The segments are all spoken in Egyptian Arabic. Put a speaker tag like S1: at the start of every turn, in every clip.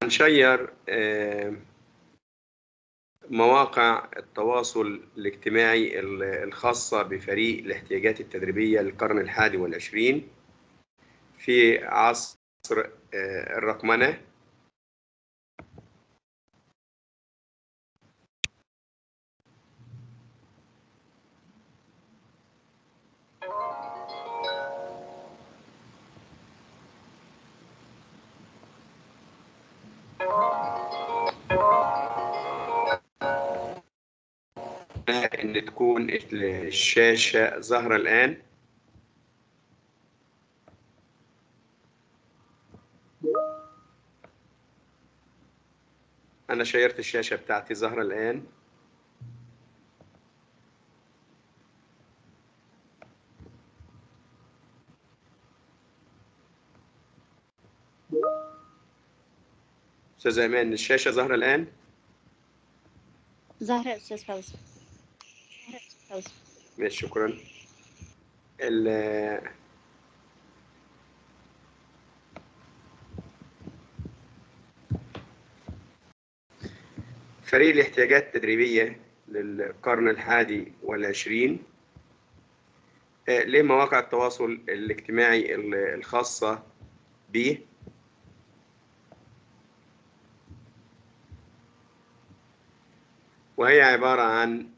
S1: هنشير آه، مواقع التواصل الاجتماعي ال- الخاصة بفريق الاحتياجات التدريبية للقرن الحادي والعشرين في عصر آه، الرقمنة ان تكون الشاشة ظاهرة الآن أنا شيرت الشاشة بتاعتي ظاهرة الآن أستاذ أيمان الشاشة ظاهرة الآن
S2: زهرة أستاذ فوزي زهرة أستاذ فوزي
S1: ماشي شكرا ال- فريق الاحتياجات التدريبية للقرن الحادي والعشرين آه، له مواقع التواصل الاجتماعي ال- الخاصة به وهي عبارة عن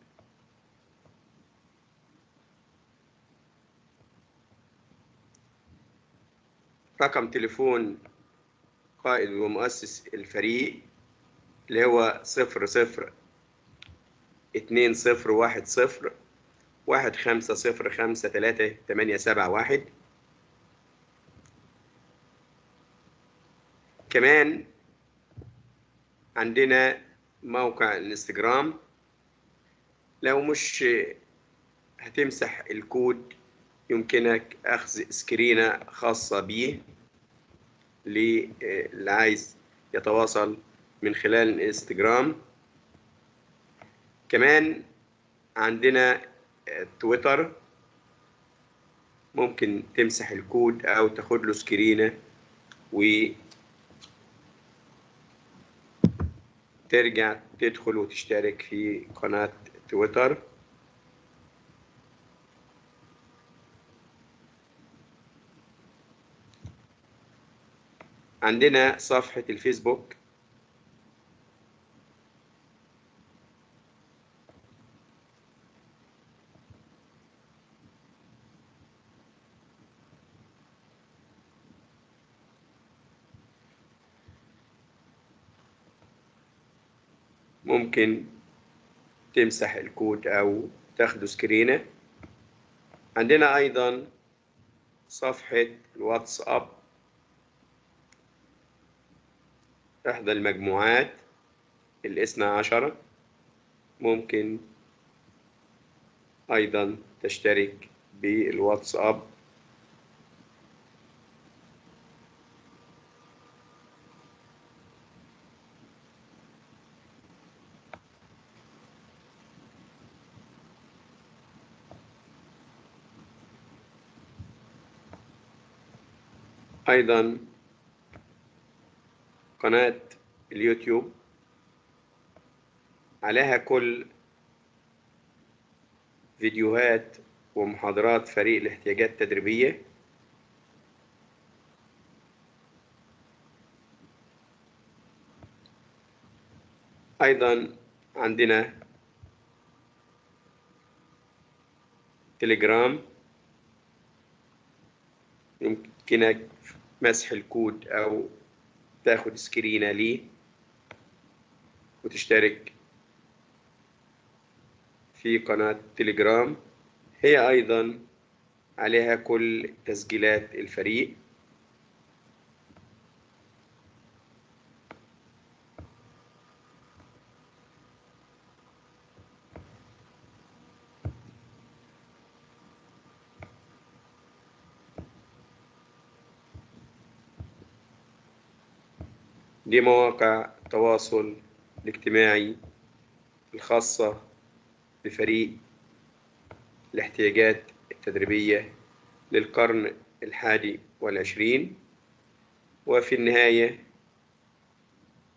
S1: رقم تليفون قائد ومؤسس الفريق اللي هو صفر صفر اتنين صفر واحد صفر واحد خمسة صفر خمسة تلاتة تمانية سبعة واحد كمان عندنا موقع الانستجرام لو مش هتمسح الكود يمكنك أخذ سكرينة خاصة بيه للي عايز يتواصل من خلال الانستجرام كمان عندنا تويتر ممكن تمسح الكود أو تاخد له سكرينة وترجع تدخل وتشترك في قناة تويتر عندنا صفحة الفيسبوك ممكن تمسح الكود أو تاخده سكرينة عندنا أيضا صفحة الواتساب إحدى المجموعات الاثنى عشر ممكن أيضا تشترك بالواتساب أيضا قناة اليوتيوب عليها كل فيديوهات ومحاضرات فريق الاحتياجات التدريبية أيضا عندنا تليجرام يمكنك مسح الكود أو تاخد سكرينة ليه وتشترك في قناة تليجرام هي أيضا عليها كل تسجيلات الفريق دي مواقع التواصل الاجتماعي الخاصة بفريق الاحتياجات التدريبية للقرن الحادي والعشرين وفي النهاية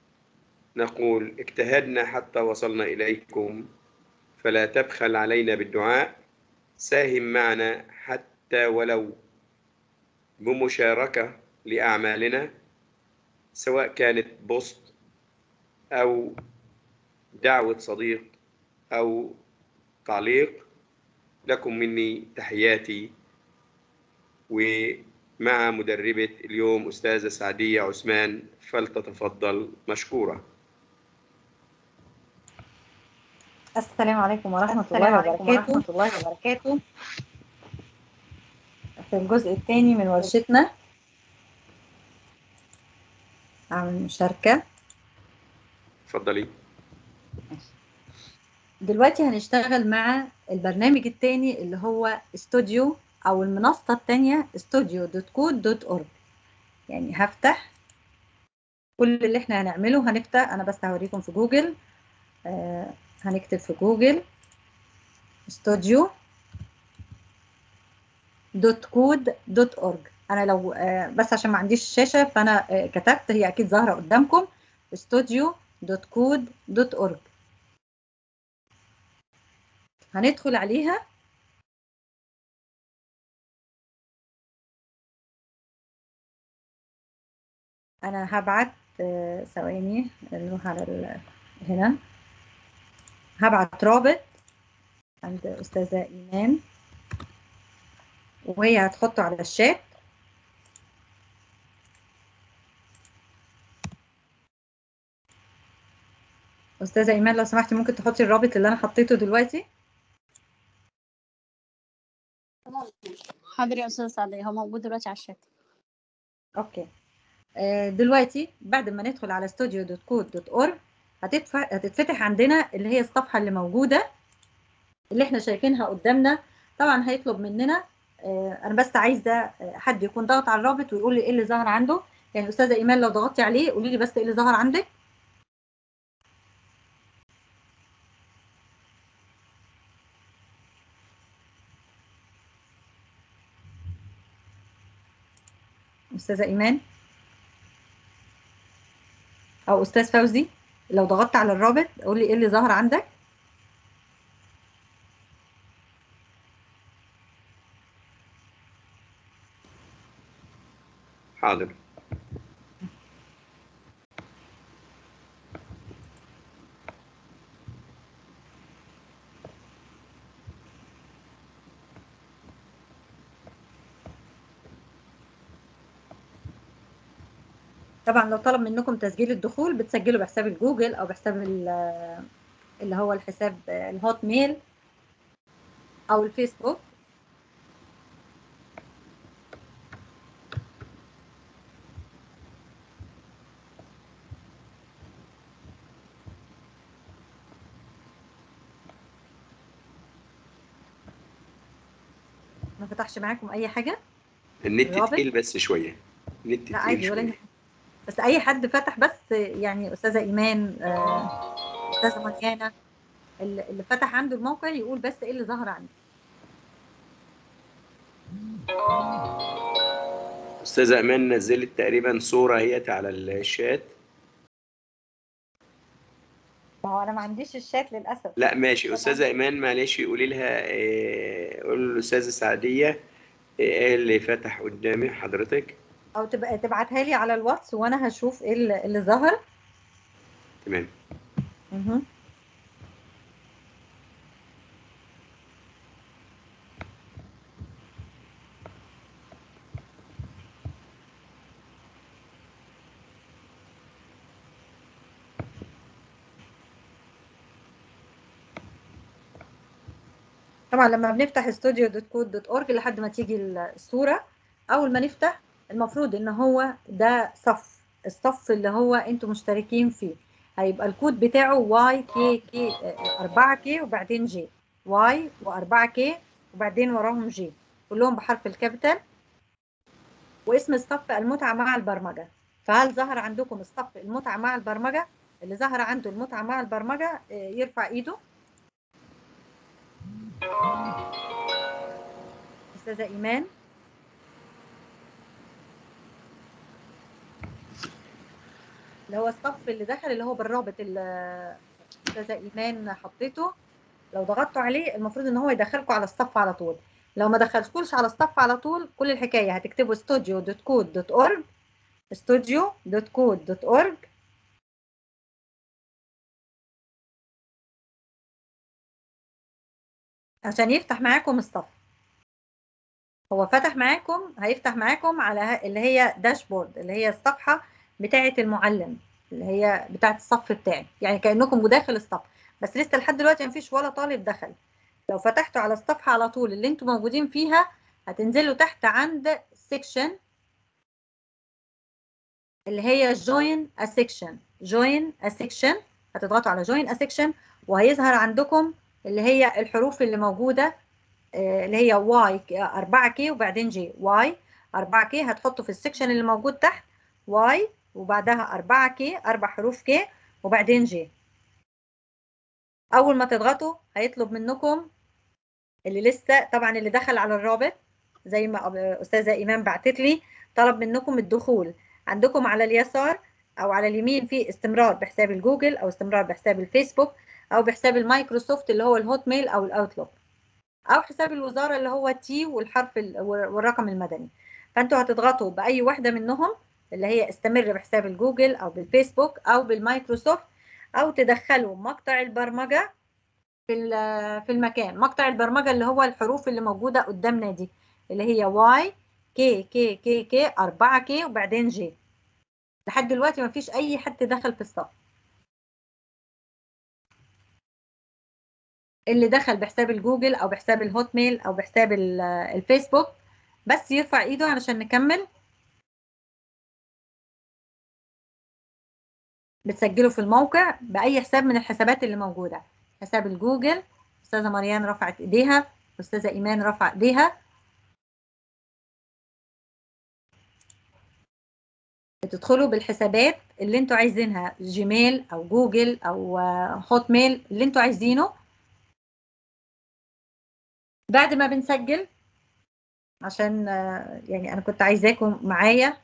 S1: نقول اجتهدنا حتى وصلنا إليكم فلا تبخل علينا بالدعاء ساهم معنا حتى ولو بمشاركة لأعمالنا سواء كانت بوست أو دعوة صديق أو تعليق لكم مني تحياتي ومع مدربة اليوم أستاذة سعدية عثمان فلتتفضل مشكورة
S3: السلام عليكم ورحمة
S2: السلام
S3: الله
S2: عليكم
S3: وبركاته
S2: ورحمة الله وبركاته
S3: في الجزء الثاني من ورشتنا عن المشاركة
S1: اتفضلي
S3: دلوقتي هنشتغل مع البرنامج الثاني اللي هو استوديو أو المنصة الثانية استوديو دوت كود دوت أورج يعني هفتح كل اللي احنا هنعمله هنفتح أنا بس هوريكم في جوجل آه هنكتب في جوجل استوديو دوت كود دوت اورج انا لو آه، بس عشان ما عنديش الشاشه فانا آه، كتبت هي اكيد ظاهره قدامكم استوديو دوت كود دوت اورج هندخل عليها انا هبعت آه، ثواني نروح على ال- هنا هبعت رابط عند استاذه ايمان وهي هتحطه على الشات استاذه ايمان لو سمحتي ممكن تحطي الرابط اللي انا حطيته دلوقتي
S2: حاضر يا أستاذة سعدية هو موجود دلوقتي على الشات
S3: اوكي آه، دلوقتي بعد ما ندخل على استوديو دوت كود دوت اورج هتتفتح عندنا اللي هي الصفحه اللي موجوده اللي احنا شايفينها قدامنا طبعا هيطلب مننا آه، انا بس عايزه آه، حد يكون ضغط على الرابط ويقول لي ايه اللي ظهر عنده يعني استاذه ايمان لو ضغطتي عليه قولي لي بس ايه اللي ظهر عندك استاذه ايمان او استاذ فوزي لو ضغطت على الرابط قول لي ايه اللي ظهر عندك
S1: حاضر
S3: طبعا لو طلب منكم تسجيل الدخول بتسجلوا بحساب الجوجل او بحساب ال- اللي هو الحساب الهوت ميل او الفيسبوك ما فتحش معاكم اي حاجه
S1: النت
S3: الرابط؟
S1: تقيل بس شوية النت
S3: لا
S1: تقيل
S3: عادي ولا
S1: شوية
S3: يهمك. بس اي حد فتح بس يعني استاذه ايمان آه، استاذه مريانه اللي اللي فتح عنده الموقع يقول بس ايه اللي ظهر عنده
S1: أستاذة أمان نزلت تقريبا صورة هي على الشات
S3: ما هو انا ما عنديش الشات للاسف
S1: لا ماشي أستاذة إيمان معلش قولي لها إيه، قول للأستاذة سعدية إيه اللي فتح قدامي حضرتك
S3: او تبقى تبعتها لي على الواتس وانا هشوف ايه اللي اللي ظهر
S1: تمام
S3: مهم. طبعا لما بنفتح استوديو دوت كود دوت اورج لحد ما تيجي الصوره اول ما نفتح المفروض ان هو ده صف الصف اللي هو انتوا مشتركين فيه هيبقى الكود بتاعه واي كي كي 4 كي وبعدين جي واي و4 كي وبعدين وراهم جي كلهم بحرف الكابيتال واسم الصف المتعة مع البرمجة فهل ظهر عندكم الصف المتعة مع البرمجة اللي ظهر عنده المتعة مع البرمجة آه، يرفع ايده أستاذة إيمان اللي هو الصف اللي دخل اللي هو بالرابط اللي استاذه ايمان حطيته لو ضغطتوا عليه المفروض ان هو يدخلكم على الصف على طول لو ما دخلتكوش على الصف على طول كل الحكايه هتكتبوا studio.code.org studio.code.org عشان يفتح معاكم الصف هو فتح معاكم هيفتح معاكم على ه- اللي هي داشبورد اللي هي الصفحة بتاعة المعلم اللي هي بتاعة الصف بتاعي يعني كأنكم داخل الصف بس لسه لحد دلوقتي مفيش ولا طالب دخل لو فتحتوا على الصفحة على طول اللي انتم موجودين فيها هتنزلوا تحت عند سيكشن اللي هي join a section join a section هتضغطوا على join a section وهيظهر عندكم اللي هي الحروف اللي موجودة آه، اللي هي واي 4 كي وبعدين جي واي 4 كي هتحطوا في السكشن اللي موجود تحت واي وبعدها 4 كي اربع حروف كي وبعدين جي اول ما تضغطوا هيطلب منكم اللي لسه طبعا اللي دخل على الرابط زي ما أب- استاذه ايمان بعتت لي طلب منكم الدخول عندكم على اليسار او على اليمين في استمرار بحساب الجوجل او استمرار بحساب الفيسبوك او بحساب المايكروسوفت اللي هو الهوت ميل او الاوتلوك او حساب الوزاره اللي هو تي والحرف ال- والرقم المدني فانتوا هتضغطوا باي واحده منهم اللي هي استمر بحساب الجوجل او بالفيسبوك او بالمايكروسوفت او تدخلوا مقطع البرمجه في ال- في المكان مقطع البرمجه اللي هو الحروف اللي موجوده قدامنا دي اللي هي واي كي كي كي كي 4 كي وبعدين جي لحد دلوقتي ما فيش اي حد دخل في الصف اللي دخل بحساب الجوجل او بحساب الهوت ميل او بحساب ال- الفيسبوك بس يرفع ايده علشان نكمل بتسجلوا في الموقع باي حساب من الحسابات اللي موجوده حساب الجوجل استاذه مريان رفعت ايديها استاذه ايمان رفع ايديها بتدخلوا بالحسابات اللي انتوا عايزينها جيميل او جوجل او آه، هوت ميل اللي انتوا عايزينه بعد ما بنسجل عشان آه، يعني انا كنت عايزاكم معايا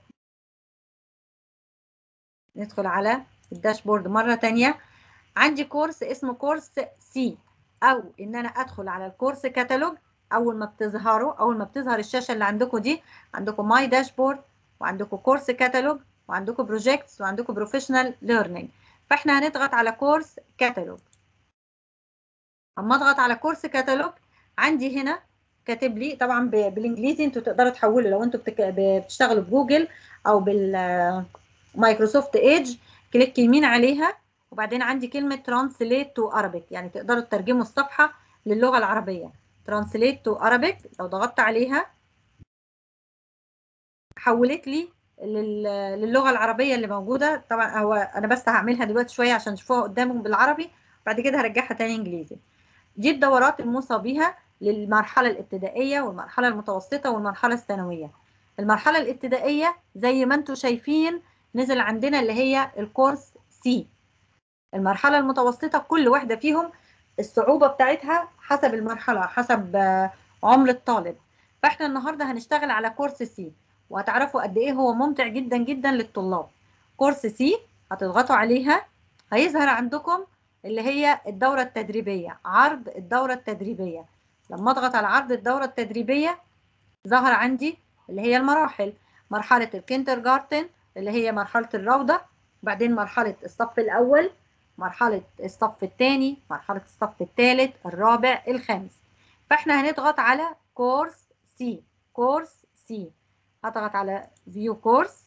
S3: ندخل على الداشبورد مرة تانية عندي كورس اسمه كورس سي او ان انا ادخل على الكورس كتالوج اول ما بتظهروا اول ما بتظهر الشاشة اللي عندكم دي عندكم ماي داشبورد وعندكم كورس كتالوج وعندكم بروجيكتس وعندكم بروفيشنال ليرنينج فاحنا هنضغط على كورس كتالوج اما اضغط على كورس كتالوج عندي هنا كاتب لي طبعا ب- بالانجليزي انتوا تقدروا تحولوا لو انتوا بتك... بتشتغلوا بجوجل او بالمايكروسوفت ايدج كليك يمين عليها وبعدين عندي كلمة ترانسليت تو Arabic يعني تقدروا تترجموا الصفحة للغة العربية ترانسليت تو Arabic لو ضغطت عليها حولت لي لل- للغة العربية اللي موجودة طبعا هو أنا بس هعملها دلوقتي شوية عشان تشوفوها قدامكم بالعربي بعد كده هرجعها تاني إنجليزي دي الدورات الموصى بها للمرحلة الابتدائية والمرحلة المتوسطة والمرحلة الثانوية المرحلة الابتدائية زي ما انتم شايفين نزل عندنا اللي هي الكورس سي المرحلة المتوسطة كل واحدة فيهم الصعوبة بتاعتها حسب المرحلة حسب آه، عمر الطالب فاحنا النهاردة هنشتغل على كورس سي وهتعرفوا قد ايه هو ممتع جدا جدا للطلاب كورس سي هتضغطوا عليها هيظهر عندكم اللي هي الدورة التدريبية عرض الدورة التدريبية لما اضغط على عرض الدورة التدريبية ظهر عندي اللي هي المراحل مرحلة الكيندر جارتن اللي هي مرحلة الروضة بعدين مرحلة الصف الأول مرحلة الصف الثاني مرحلة الصف الثالث الرابع الخامس فاحنا هنضغط على كورس سي كورس سي هضغط على فيو كورس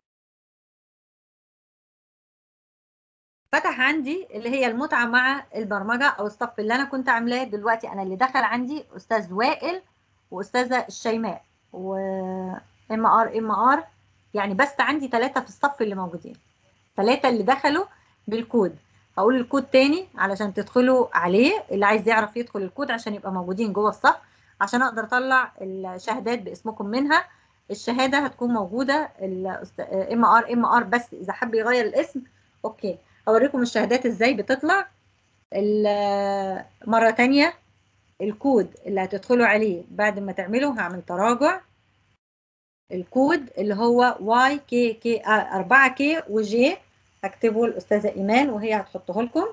S3: فتح عندي اللي هي المتعة مع البرمجة أو الصف اللي أنا كنت عاملاه دلوقتي أنا اللي دخل عندي أستاذ وائل وأستاذة الشيماء و ام ار ام ار يعني بس عندي ثلاثة في الصف اللي موجودين ثلاثة اللي دخلوا بالكود هقول الكود تاني علشان تدخلوا عليه اللي عايز يعرف يدخل الكود عشان يبقى موجودين جوه الصف عشان اقدر اطلع الشهادات باسمكم منها الشهاده هتكون موجوده ام ار ام ار بس اذا حب يغير الاسم اوكي هوريكم الشهادات ازاي بتطلع ال- مره تانية الكود اللي هتدخلوا عليه بعد ما تعملوا هعمل تراجع الكود اللي هو واي كي كي 4 كي وجي هكتبه الاستاذه ايمان وهي هتحطه لكم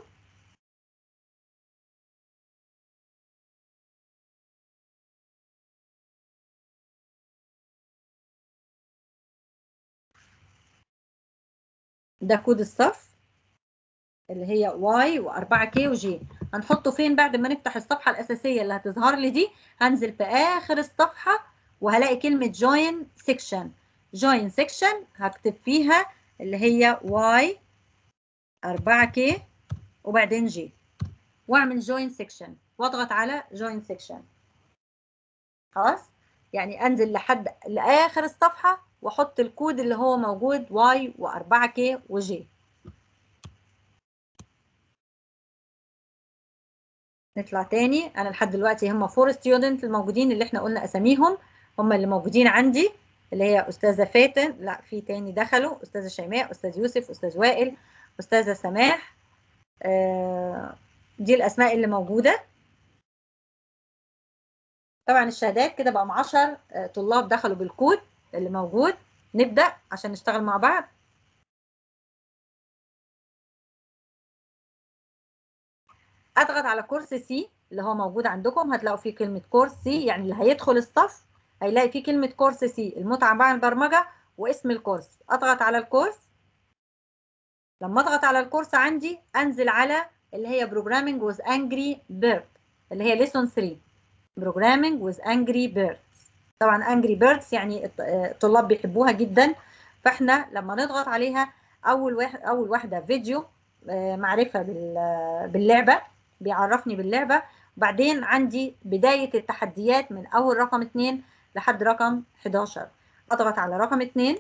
S3: ده كود الصف اللي هي واي و4 كي وجي هنحطه فين بعد ما نفتح الصفحه الاساسيه اللي هتظهر لي دي هنزل في اخر الصفحه وهلاقي كلمه جوين سيكشن جوين سيكشن هكتب فيها اللي هي واي 4 كي وبعدين جي واعمل جوين سيكشن واضغط على جوين سيكشن خلاص يعني انزل لحد لاخر الصفحه واحط الكود اللي هو موجود واي و4 كي وجي نطلع تاني انا لحد دلوقتي هم فور ستودنت الموجودين اللي احنا قلنا اساميهم هم اللي موجودين عندي اللي هي استاذه فاتن لا في تاني دخلوا استاذه شيماء استاذ يوسف استاذ وائل استاذه سماح آه دي الاسماء اللي موجوده طبعا الشهادات كده بقى 10 طلاب دخلوا بالكود اللي موجود نبدا عشان نشتغل مع بعض اضغط على كورس سي اللي هو موجود عندكم هتلاقوا فيه كلمه كورس سي يعني اللي هيدخل الصف هيلاقي فيه كلمه كورس سي المتعه مع البرمجه واسم الكورس اضغط على الكورس لما اضغط على الكورس عندي انزل على اللي هي بروجرامينج وذ انجري بيرد اللي هي ليسون 3 بروجرامينج وذ انجري بيردز طبعا انجري بيردز يعني الطلاب بيحبوها جدا فاحنا لما نضغط عليها اول واحد اول واحده فيديو معرفه باللعبه بيعرفني باللعبه وبعدين عندي بدايه التحديات من اول رقم 2 لحد رقم 11 اضغط على رقم 2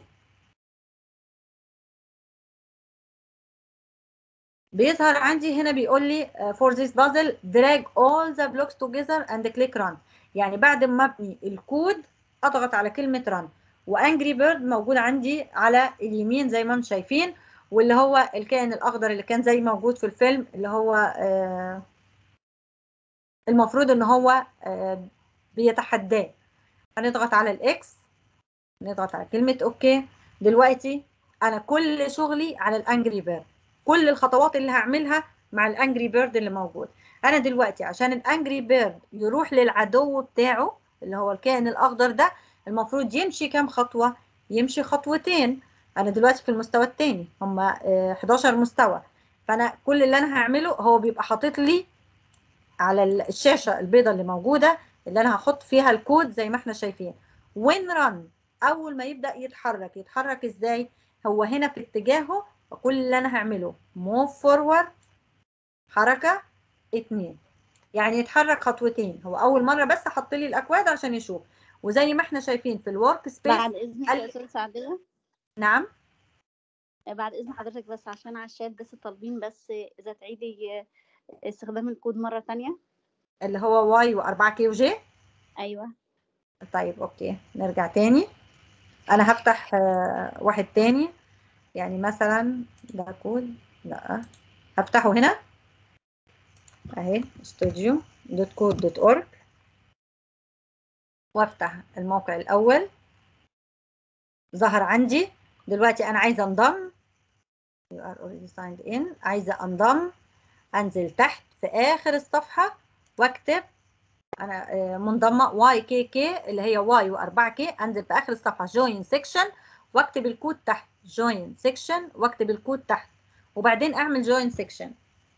S3: بيظهر عندي هنا بيقول لي for this puzzle drag all the blocks together and click run يعني بعد ما ابني الكود اضغط على كلمه run وانجري بيرد موجود عندي على اليمين زي ما انتم شايفين واللي هو الكائن الاخضر اللي كان زي موجود في الفيلم اللي هو آه المفروض ان هو آه بيتحداه هنضغط على الاكس نضغط على كلمه اوكي دلوقتي انا كل شغلي على الانجري بيرد كل الخطوات اللي هعملها مع الانجري بيرد اللي موجود انا دلوقتي عشان الانجري بيرد يروح للعدو بتاعه اللي هو الكائن الاخضر ده المفروض يمشي كام خطوه يمشي خطوتين انا دلوقتي في المستوى الثاني هم 11 مستوى فانا كل اللي انا هعمله هو بيبقى حاطط لي على الشاشه البيضاء اللي موجوده اللي انا هحط فيها الكود زي ما احنا شايفين وين رن اول ما يبدا يتحرك يتحرك ازاي هو هنا في اتجاهه فكل اللي انا هعمله موف فورورد حركه اتنين يعني يتحرك خطوتين هو اول مره بس حط لي الاكواد عشان يشوف وزي ما احنا شايفين في الورك سبيس
S2: بعد اذنك يا استاذ سعديه
S3: نعم
S2: بعد اذن حضرتك بس عشان على الشات بس طالبين بس اذا تعيدي استخدام الكود مره ثانيه
S3: اللي هو واي و4 كي وجي
S2: ايوه
S3: طيب اوكي نرجع تاني انا هفتح واحد تاني يعني مثلا ده كود لا هفتحه هنا اهي استوديو دوت كود دوت اورج وافتح الموقع الاول ظهر عندي دلوقتي انا عايزه انضم you are already signed in عايزه انضم انزل تحت في اخر الصفحه واكتب انا منضمه واي كي كي اللي هي واي و4 كي انزل في اخر الصفحه جوين سيكشن واكتب الكود تحت جوين سيكشن واكتب الكود تحت وبعدين اعمل جوين سيكشن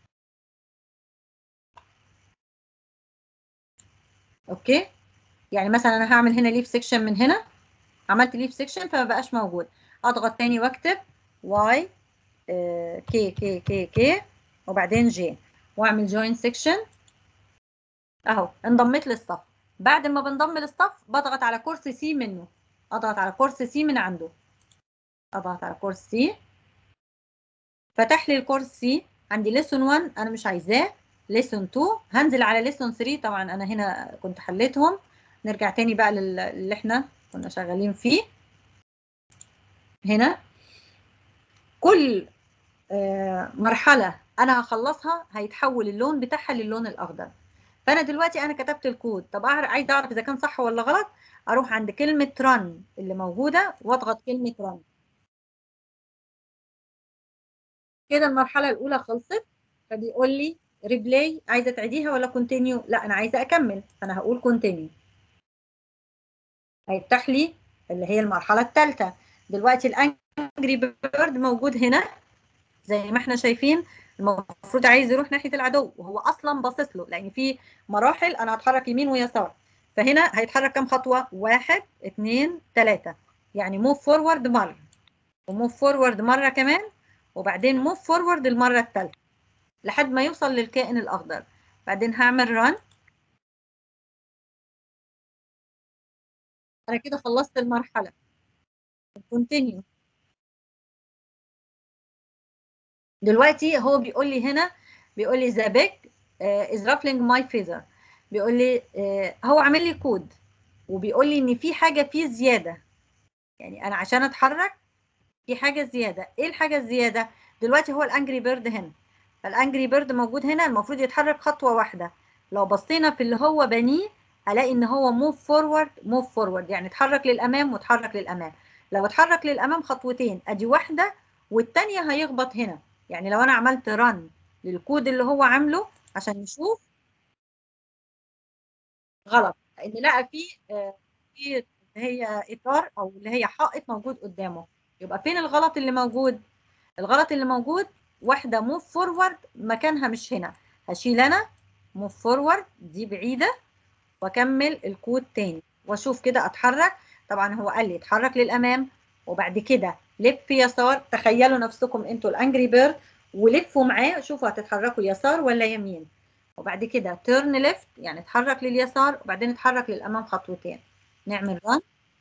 S3: اوكي يعني مثلا انا هعمل هنا ليف سيكشن من هنا عملت ليف سيكشن فما بقاش موجود اضغط تاني واكتب واي كي كي كي كي وبعدين جي واعمل جوين سيكشن اهو انضميت للصف بعد ما بنضم للصف بضغط على كورس سي منه اضغط على كورس سي من عنده اضغط على كورس سي فتح لي الكورس سي عندي ليسون 1 انا مش عايزاه ليسون 2 هنزل على ليسون 3 طبعا انا هنا كنت حليتهم نرجع تاني بقى اللي احنا كنا شغالين فيه هنا كل مرحلة أنا هخلصها هيتحول اللون بتاعها للون الأخضر فأنا دلوقتي أنا كتبت الكود طب عايز أعرف إذا كان صح ولا غلط أروح عند كلمة رن اللي موجودة وأضغط كلمة رن كده المرحله الاولى خلصت فبيقول لي ريبلاي عايزه تعيديها ولا كونتينيو لا انا عايزه اكمل فانا هقول كونتينيو هيفتح لي اللي هي المرحله الثالثه دلوقتي الانجري بيرد موجود هنا زي ما احنا شايفين المفروض عايز يروح ناحيه العدو وهو اصلا باصص له لان في مراحل انا هتحرك يمين ويسار فهنا هيتحرك كام خطوه واحد اثنين ثلاثه يعني موف فورورد مره وموف فورورد مره كمان وبعدين موف فورورد المره الثالثه لحد ما يوصل للكائن الاخضر بعدين هعمل ران انا كده خلصت المرحله كونتينيو دلوقتي هو بيقول لي هنا بيقول لي ذا بيك از رافلينج ماي فيزر بيقول لي uh, هو عامل لي كود وبيقول لي ان في حاجه فيه زياده يعني انا عشان اتحرك في حاجه زياده ايه الحاجه الزياده دلوقتي هو الانجري بيرد هنا فالانجري بيرد موجود هنا المفروض يتحرك خطوه واحده لو بصينا في اللي هو بنيه هلاقي ان هو موف فورورد موف فورورد يعني اتحرك للامام واتحرك للامام لو اتحرك للامام خطوتين ادي واحده والثانيه هيخبط هنا يعني لو انا عملت رن للكود اللي هو عامله عشان نشوف غلط لان لقى في في اللي هي اطار او اللي هي حائط موجود قدامه يبقى فين الغلط اللي موجود الغلط اللي موجود واحده موف فورورد مكانها مش هنا هشيل انا موف فورورد دي بعيده واكمل الكود تاني واشوف كده اتحرك طبعا هو قال لي اتحرك للامام وبعد كده لف يسار تخيلوا نفسكم انتوا الانجري بيرد ولفوا معاه شوفوا هتتحركوا يسار ولا يمين وبعد كده تيرن ليفت يعني اتحرك لليسار وبعدين اتحرك للامام خطوتين نعمل ران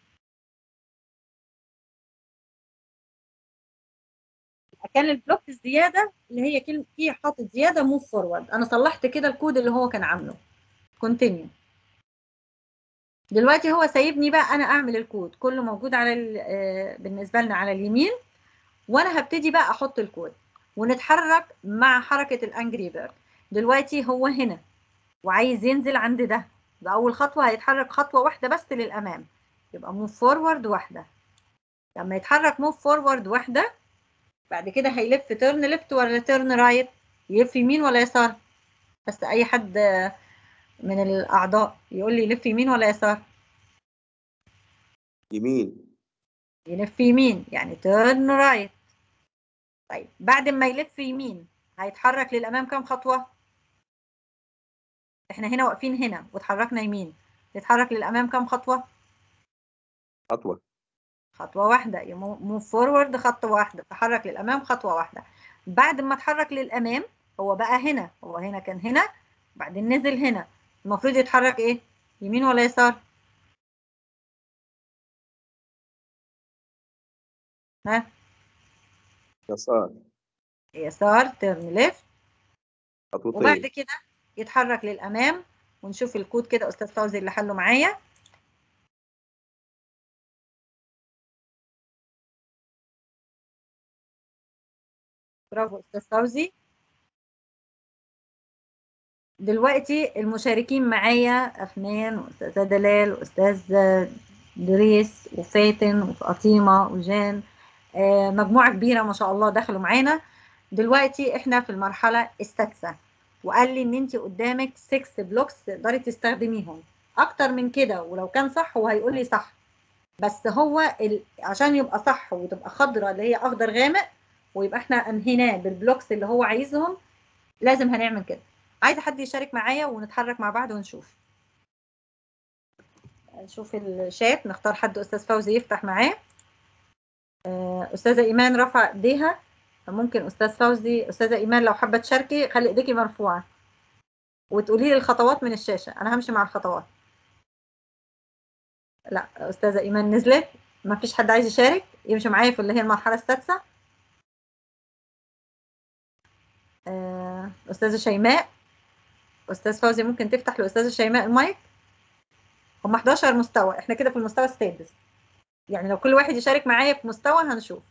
S3: كان البلوك الزياده اللي هي كلمه فيه حاطط زياده موف فورورد انا صلحت كده الكود اللي هو كان عامله كونتينيو دلوقتي هو سايبني بقى انا اعمل الكود كله موجود على بالنسبه لنا على اليمين وانا هبتدي بقى احط الكود ونتحرك مع حركه الانجري بيرد دلوقتي هو هنا وعايز ينزل عند ده باول خطوه هيتحرك خطوه واحده بس للامام يبقى موف فورورد واحده لما يتحرك موف فورورد واحده بعد كده هيلف تيرن ليفت ولا تيرن رايت يلف يمين ولا يسار بس اي حد من الاعضاء يقول لي يلف يمين ولا يسار
S1: يمين
S3: يلف يمين يعني تيرن رايت طيب بعد ما يلف يمين هيتحرك للامام كام خطوه احنا هنا واقفين هنا واتحركنا يمين يتحرك للامام كام خطوه
S1: خطوه
S3: خطوه واحده موف فورورد خطوه واحده تحرك للامام خطوه واحده بعد ما اتحرك للامام هو بقى هنا هو هنا كان هنا بعدين نزل هنا المفروض يتحرك ايه يمين ولا يسار ها
S1: يسار
S3: يسار تيرن ليفت
S1: خطوتين
S3: وبعد كده يتحرك للامام ونشوف الكود كده استاذ فوزي اللي حله معايا برافو استاذ فوزي دلوقتي المشاركين معايا أفنان وأستاذة دلال وأستاذ دريس وفاتن وفاطمة وجان آه مجموعة كبيرة ما شاء الله دخلوا معانا دلوقتي احنا في المرحلة السادسة وقال لي ان انت قدامك 6 بلوكس تقدري تستخدميهم اكتر من كده ولو كان صح هو هيقول لي صح بس هو ال... عشان يبقى صح وتبقى خضرة اللي هي اخضر غامق ويبقى احنا انهيناه بالبلوكس اللي هو عايزهم لازم هنعمل كده عايزه حد يشارك معايا ونتحرك مع بعض ونشوف نشوف الشات نختار حد استاذ فوزي يفتح معاه استاذه ايمان رفع ايديها فممكن استاذ فوزي استاذه ايمان لو حابه تشاركي خلي ايديكي مرفوعه وتقولي لي الخطوات من الشاشه انا همشي مع الخطوات لا استاذه ايمان نزلت ما فيش حد عايز يشارك يمشي معايا في اللي هي المرحله السادسه استاذه شيماء استاذ فوزي ممكن تفتح لاستاذه شيماء المايك هم 11 مستوى احنا كده في المستوى السادس يعني لو كل واحد يشارك معايا في مستوى هنشوف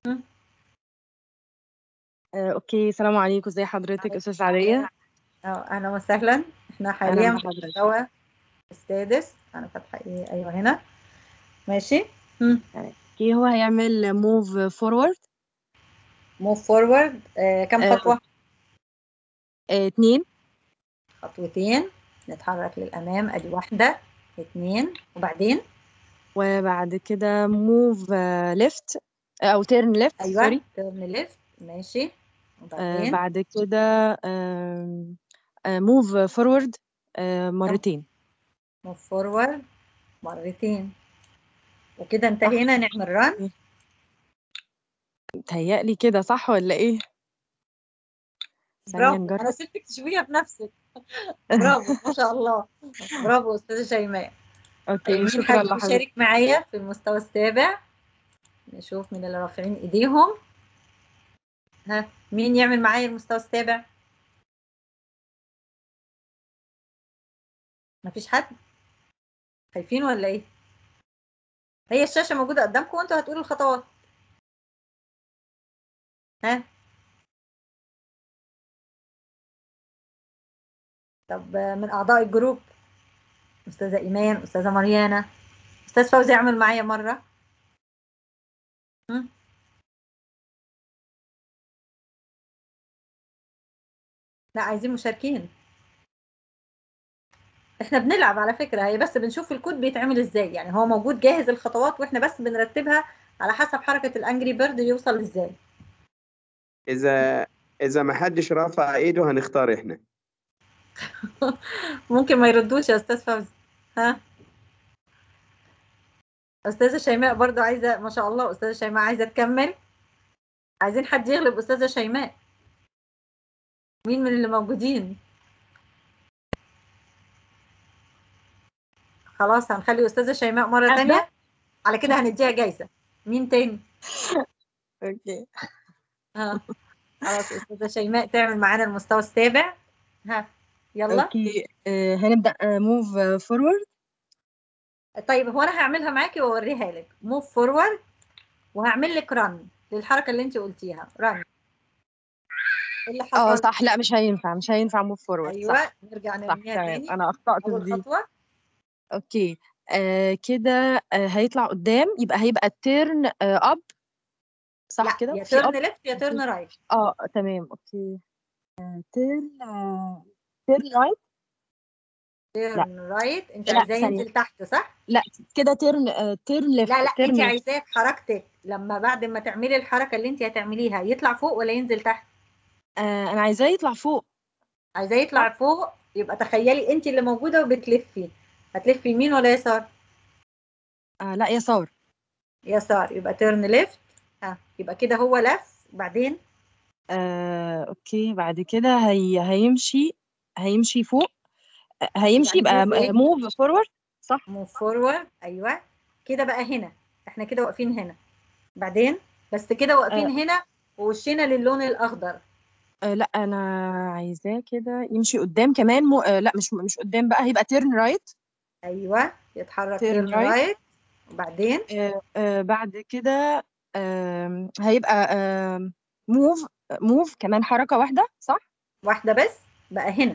S4: آه، اوكي السلام عليكم ازي حضرتك استاذ عاديه
S3: اه اهلا وسهلا احنا حاليا في المستوى السادس انا فاتحه ايه ايوه هنا ماشي
S4: اوكي هو هيعمل موف فورورد
S3: موف فورورد آه كم
S4: آه.
S3: خطوة
S4: آه، اتنين
S3: خطوتين نتحرك للأمام أدي واحدة اتنين وبعدين
S4: وبعد كده موف ليفت او تيرن ليفت
S3: أيوة
S4: سوري
S3: تيرن ليفت ماشي
S4: آه،
S3: وبعدين
S4: بعد كده موف فورورد مرتين
S3: موف فورورد مرتين وكده انتهينا نعمل ران
S4: متهيألي كده صح ولا ايه ثانية
S3: برافو
S4: نجرب
S3: أنا سبتك تشوفيها بنفسك برافو ما شاء الله برافو أستاذة شيماء
S4: اوكي
S3: مين
S4: شكرا
S3: حابب
S4: لحضرتك
S3: يشارك معايا في المستوى السابع نشوف من اللي رافعين ايديهم ها مين يعمل معايا المستوى السابع مفيش حد خايفين ولا ايه هي الشاشة موجودة قدامكم وانتوا هتقولوا الخطوات ها طب من أعضاء الجروب أستاذة إيمان أستاذة مريانة أستاذ فوزي اعمل معايا مرة هم؟ لا عايزين مشاركين احنا بنلعب على فكرة هي بس بنشوف الكود بيتعمل ازاي يعني هو موجود جاهز الخطوات واحنا بس بنرتبها على حسب حركة الانجري بيرد يوصل ازاي
S1: اذا اذا ما حدش رافع ايده هنختار احنا
S3: ممكن ما يردوش يا استاذ فوزي ها استاذة شيماء برضو عايزة ما شاء الله استاذة شيماء عايزة تكمل عايزين حد يغلب استاذة شيماء مين من اللي موجودين خلاص هنخلي استاذة شيماء مرة
S4: أبدأ؟
S3: تانية على كده هنديها جايزة مين تاني
S4: اوكي
S3: ها خلاص استاذة شيماء تعمل معانا المستوى السابع ها يلا
S4: اوكي آه، هنبدأ موف فورورد
S3: طيب هو انا هعملها معاكي واوريها لك موف فورورد وهعمل لك رن للحركه اللي انت قلتيها رن اللي
S4: اه
S3: حصل
S4: صح لا مش هينفع مش هينفع موف فورورد
S3: ايوه
S4: صح
S3: نرجع
S4: صح
S3: نرميها
S4: تمام
S3: تاني
S4: انا اخطأت في
S3: اول
S4: دي
S3: خطوه
S4: اوكي آه كده آه هيطلع قدام يبقى هيبقى تيرن اب صح
S3: لا
S4: كده
S3: يا
S4: في
S3: تيرن
S4: اب
S3: ليفت يا تيرن رايت
S4: اه تمام اوكي تيرن تيرن رايت
S3: تيرن رايت انت
S4: لا،
S3: عايزاه
S4: ثانية.
S3: ينزل تحت صح
S4: لا كده تيرن تيرن ليفت
S3: لا لا
S4: تيرن
S3: انت
S4: ليفت
S3: عايزاه في حركتك لما بعد ما تعملي الحركه اللي انت هتعمليها يطلع فوق ولا ينزل تحت
S4: آه انا عايزاه يطلع فوق
S3: عايزاه يطلع فوق يبقى تخيلي انت اللي موجوده وبتلفي هتلفي يمين ولا يسار
S4: آه لا يسار
S3: يسار يبقى تيرن ليفت ها يبقى كده هو لف بعدين
S4: آه اوكي بعد كده هي هيمشي هيمشي فوق آه، هيمشي
S3: يعني
S4: يبقى
S3: move إيه؟
S4: موف فورورد صح
S3: موف فورورد ايوه كده بقى هنا احنا كده واقفين هنا بعدين بس كده واقفين هنا ووشنا للون الاخضر
S4: آه لا انا عايزاه كده يمشي قدام كمان مو... آه لا مش مش قدام بقى هيبقى تيرن رايت
S3: ايوه يتحرك
S4: Turn
S3: تيرن
S4: right.
S3: رايت وبعدين
S4: آه آه بعد كده آه هيبقى آه موف موف كمان حركة واحدة صح؟
S3: واحده بس بقى هنا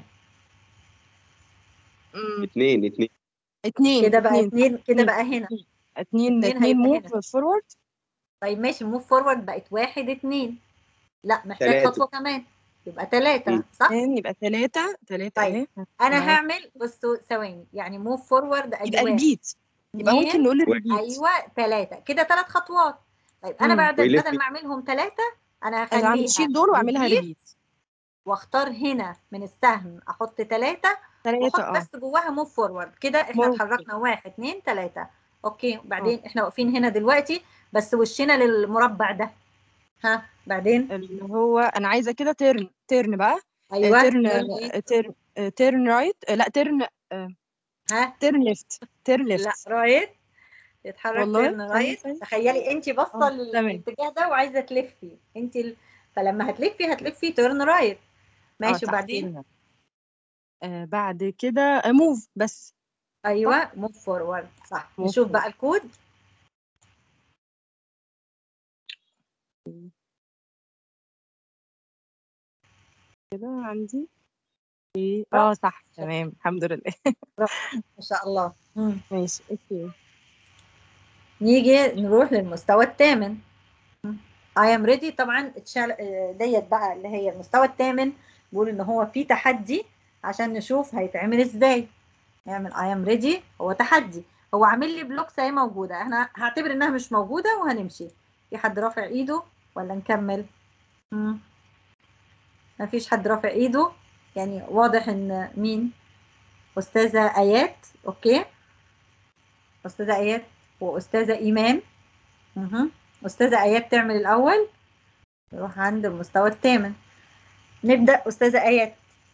S4: مم.
S1: اتنين اتنين
S4: اتنين
S3: كده بقى
S4: اتنين
S3: اتنين كده
S4: اتنين.
S3: بقى هنا
S4: اتنين
S3: اتنين
S4: اتنين
S3: هيبقى
S4: موف فورورد
S3: طيب ماشي موف فورورد بقت واحد اتنين لا محتاج
S1: تلاتة.
S3: خطوه كمان يبقى ثلاثه
S1: مم.
S3: صح
S4: اتنين يبقى تلاتة تلاتة
S3: طيب.
S4: اهي
S3: انا
S4: معاك.
S3: هعمل بصوا ثواني يعني موف فورورد ادي
S4: يبقى
S3: واحد
S4: ريبيت يبقى
S3: اتنين،
S4: ممكن نقول
S1: واحد.
S4: ريبيت
S3: ايوه ثلاثه كده ثلاث خطوات طيب انا
S4: مم.
S3: بعد
S1: ويلف.
S3: بدل ما اعملهم ثلاثه انا
S4: انا عم
S3: هخليها
S4: تشيل دول واعملها
S3: repeat
S4: ريبيت
S3: واختار هنا من السهم احط ثلاثه واحط
S4: تلاتة اه
S3: بس جواها موف فورورد كده احنا
S4: ممكن.
S3: اتحركنا واحد اتنين ثلاثه اوكي وبعدين احنا واقفين هنا دلوقتي بس وشنا للمربع ده ها بعدين
S4: اللي هو انا عايزة كده تيرن تيرن بقى
S3: ايوه
S4: تيرن
S3: turn إيه؟
S4: تيرن تيرن رايت لا تيرن
S3: ها
S4: تيرن ليفت تيرن
S3: لا
S4: ليفت
S3: رايت يتحرك
S4: والله؟
S3: تيرن
S4: ثانية
S3: رايت
S4: ثانية.
S3: تخيلي انت باصه
S4: آه، تمام.
S3: للاتجاه ده وعايزه تلفي انت ال... فلما هتلفي هتلفي تيرن رايت ماشي وبعدين
S4: آه بعد كده موف بس
S3: ايوه موف فورورد صح
S4: Move
S3: نشوف
S4: forward.
S3: بقى الكود
S4: كده عندي إيه، اه صح تمام الحمد لله
S3: ما شاء الله مم.
S4: ماشي اوكي
S3: نيجي نروح للمستوى الثامن I am ready طبعا اتشال آه، ديت بقى اللي هي المستوى الثامن بيقول ان هو في تحدي عشان نشوف هيتعمل ازاي نعمل I am ready هو تحدي هو عامل لي بلوكس اهي موجوده احنا هعتبر انها مش موجوده وهنمشي في حد رافع ايده ولا نكمل مم. مفيش حد رافع ايده يعني واضح ان مين استاذه ايات اوكي استاذه ايات واستاذه ايمان مهم. استاذه ايات تعمل الاول نروح عند المستوى الثامن نبدا استاذه ايات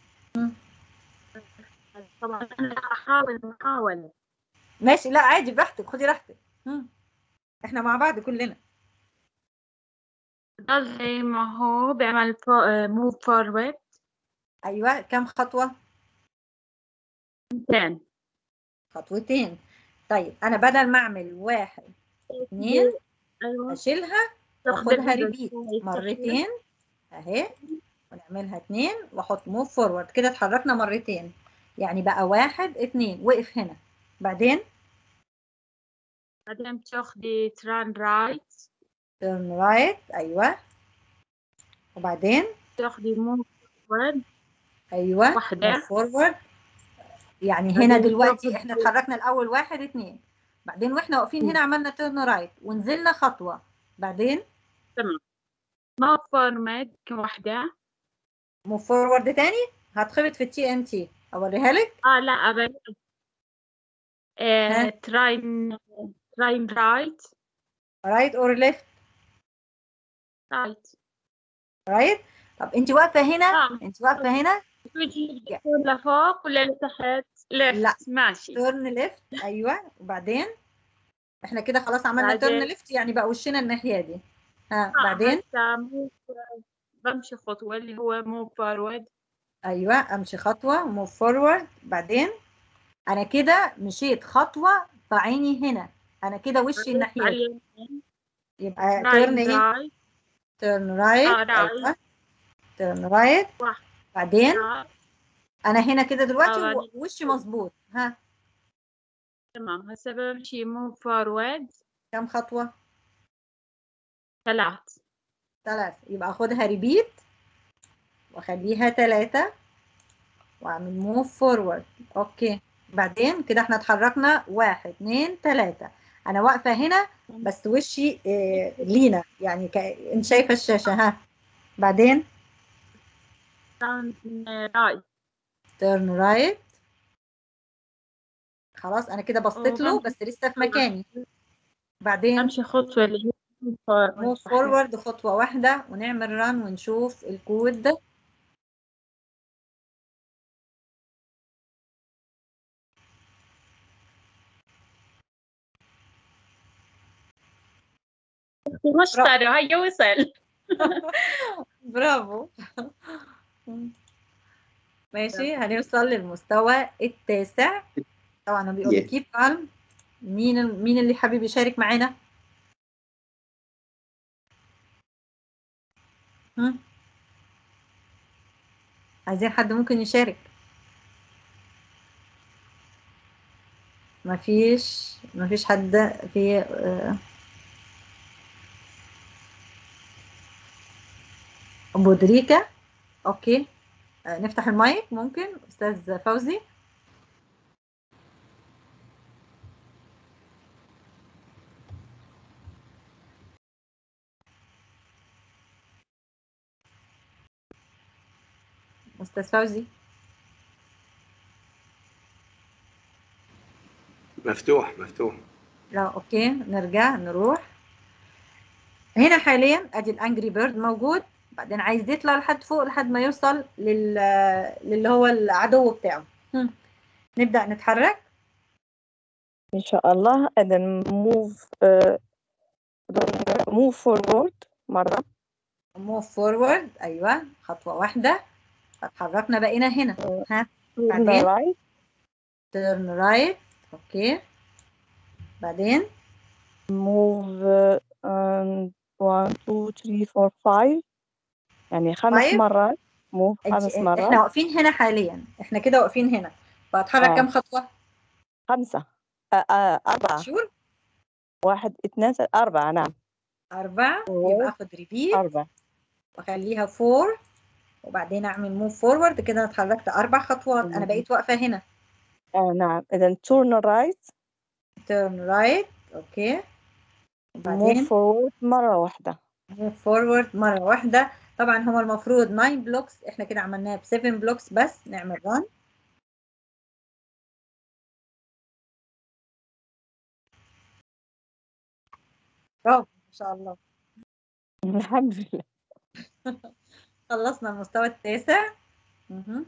S5: طبعا انا احاول محاولة
S3: ماشي لا عادي براحتك خدي راحتك مم. احنا مع بعض كلنا
S5: ضل زي ما هو بيعمل موف فورورد
S3: ايوه كم خطوه
S5: تاني
S3: خطوتين طيب انا بدل ما اعمل واحد اثنين
S5: ايوه
S3: اشيلها واخدها ريبيت مرتين اهي ونعملها اتنين واحط موف فورورد كده اتحركنا مرتين يعني بقى واحد اتنين وقف هنا بعدين
S5: بعدين بتاخدي تران رايت
S3: turn right ايوه وبعدين
S5: بتاخدي موف فورورد
S3: ايوه
S5: واحدة.
S3: move forward يعني
S5: بعدين
S3: هنا دلوقتي
S5: بتاخد-
S3: احنا اتحركنا الاول واحد اتنين بعدين واحنا واقفين هنا عملنا turn right ونزلنا خطوة بعدين
S5: تمام موف فورورد كوحدة
S3: move forward تاني هتخبط في التي ان تي اوريها لك
S5: اه لا أبدا
S3: ها؟
S5: آه تراين تراين رايت
S3: right or left
S5: رايت
S3: right طب انت واقفة هنا
S5: آه.
S3: انت واقفة هنا
S5: تجي تكون لفوق ولا لتحت
S3: لا.
S5: ليفت ماشي
S3: turn left ايوه وبعدين احنا كده خلاص عملنا
S5: بعدين-
S3: turn left يعني بقى وشنا الناحية دي ها
S5: آه،
S3: بعدين
S5: هسا move بمشي خطوة اللي هو موف فورورد
S3: ايوه امشي خطوه موف فورورد بعدين انا كده مشيت خطوه فعيني هنا انا كده وشي الناحيه دي. يبقى تيرن ايه
S5: رايت
S3: تيرن رايت
S5: آه، right.
S3: ايوه تيرن رايت
S5: واحد.
S3: بعدين انا هنا كده دلوقتي
S5: آه،
S3: و- وشي مظبوط ها
S5: تمام هسا بمشي موف فورورد
S3: كم خطوه
S5: ثلاث
S3: ثلاث يبقى اخدها ريبيت واخليها ثلاثة واعمل موف فورورد اوكي بعدين كده احنا اتحركنا واحد اتنين ثلاثة انا واقفة هنا بس وشي اه لينا يعني ك... انت شايفة الشاشة ها بعدين
S5: رايت
S3: تيرن رايت خلاص انا كده بصيت له
S5: وبمشي-
S3: بس لسه في مكاني بعدين
S5: امشي خطوة اللي هي
S3: موف فورورد خطوة واحدة ونعمل ران ونشوف الكود ده
S5: مشتري هيا وصل
S3: برافو ماشي هنوصل للمستوى التاسع طبعا هو بيقول
S1: Yeah.
S3: كيب كالم مين ال- مين اللي حابب يشارك معانا هم؟ عايزين حد ممكن يشارك مفيش مفيش حد في آه، بودريكا اوكي آه، نفتح المايك ممكن استاذ فوزي استاذ فوزي
S1: مفتوح مفتوح
S3: لا اوكي نرجع نروح هنا حاليا ادي الانجري بيرد موجود بعدين عايز يطلع لحد فوق لحد ما يوصل لل للي هو العدو بتاعه هم. نبدأ نتحرك
S4: إن شاء الله and move uh, move forward مرة
S3: موف فورورد ايوه خطوة واحدة فتحركنا بقينا هنا ها
S4: turn
S3: بعدين؟
S4: right
S3: تيرن رايت اوكي بعدين
S4: move uh, um, one two three four five يعني خمس
S3: Five؟
S4: مرات move
S3: انت-
S4: خمس
S3: احنا
S4: مرات
S3: واقفين هنا حاليا احنا كده واقفين هنا فاتحرك
S4: آه.
S3: كام خطوة
S4: خمسة آه، آه، أربعة
S3: شور
S4: واحد اثنين ثلاثة أربعة نعم
S3: أربعة
S4: Four.
S3: يبقى آخد ريبيت
S4: أربعة
S3: وأخليها فور وبعدين أعمل موف فورورد كده أنا اتحركت أربع خطوات أنا
S4: مم.
S3: بقيت واقفة هنا
S4: آه نعم إذا turn right
S3: turn right أوكي
S4: move
S3: وبعدين
S4: forward مرة واحدة
S3: move forward مرة واحدة طبعا هو المفروض 9 بلوكس احنا كده عملناها ب 7 بلوكس بس نعمل run برافو ما شاء الله
S4: الحمد لله
S3: خلصنا المستوى التاسع مهم.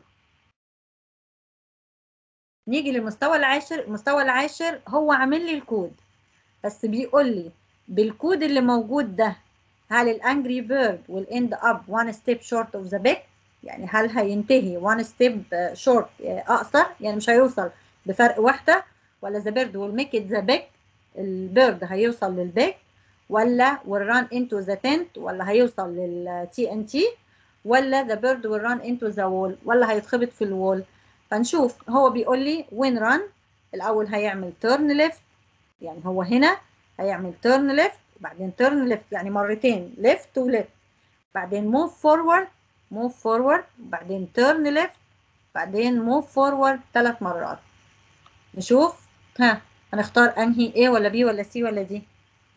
S3: نيجي للمستوى العاشر المستوى العاشر هو عامل لي الكود بس بيقول لي بالكود اللي موجود ده هل الانجري بيرد والاند اب وان ستيب شورت اوف ذا باك يعني هل هينتهي وان ستيب شورت اقصر يعني مش هيوصل بفرق واحده ولا ذا بيرد ويل ميك ات ذا باك البيرد هيوصل للباك ولا will run into the tent ولا هيوصل لل TNT ولا the bird will run into the wall ولا هيتخبط في الوول فنشوف هو بيقول لي when run الأول هيعمل turn left يعني هو هنا هيعمل turn left بعدين turn left يعني مرتين left و left بعدين move forward move forward بعدين turn left بعدين move forward ثلاث مرات نشوف ها هنختار انهي A ولا B ولا C ولا D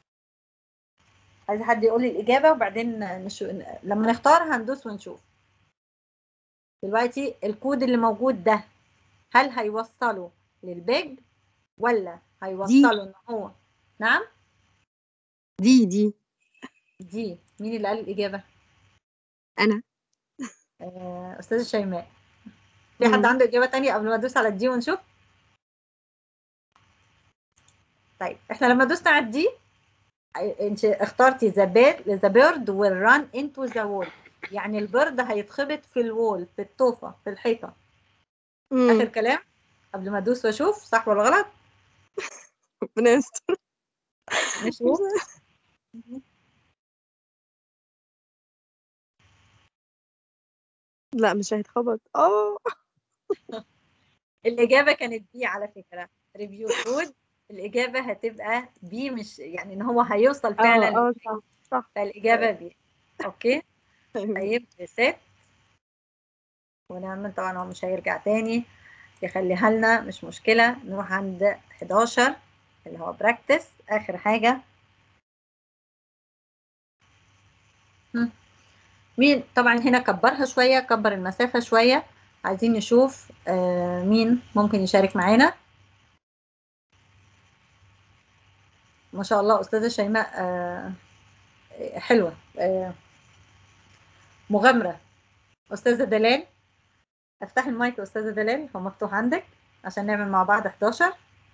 S3: عايز حد يقول لي الإجابة وبعدين نشو... لما نختار هندوس ونشوف دلوقتي الكود اللي موجود ده هل هيوصله للبيج ولا هيوصله ان هو نعم
S6: دي دي
S3: دي مين اللي قال الإجابة
S6: أنا
S3: آه، أستاذة شيماء في حد
S6: مم.
S3: عنده إجابة تانية قبل ما أدوس على الدي ونشوف طيب احنا لما دوسنا على الدي انت اخترتي ذا بيرد ذا بيرد ويل ران انتو ذا وول يعني البرد هيتخبط في الوول في الطوفة في الحيطة
S6: مم.
S3: آخر كلام قبل ما أدوس وأشوف صح ولا غلط
S6: ربنا يستر
S3: نشوف
S6: لا مش هيتخبط اه
S3: الإجابة كانت بي على فكرة ريفيو كود الإجابة هتبقى بي مش يعني إن هو هيوصل فعلا
S6: اه اه صح صح
S3: فالإجابة بي أوكي
S6: أيوة.
S3: طيب ريسيت ونعمل طبعا هو مش هيرجع تاني يخليها لنا مش مشكلة نروح عند 11 اللي هو براكتس آخر حاجة هم. مين طبعا هنا كبرها شوية كبر المسافة شوية عايزين نشوف آه مين ممكن يشارك معانا ما شاء الله أستاذة شيماء آه حلوة آه مغامرة أستاذة دلال افتح المايك يا أستاذة دلال هو مفتوح عندك عشان نعمل مع بعض 11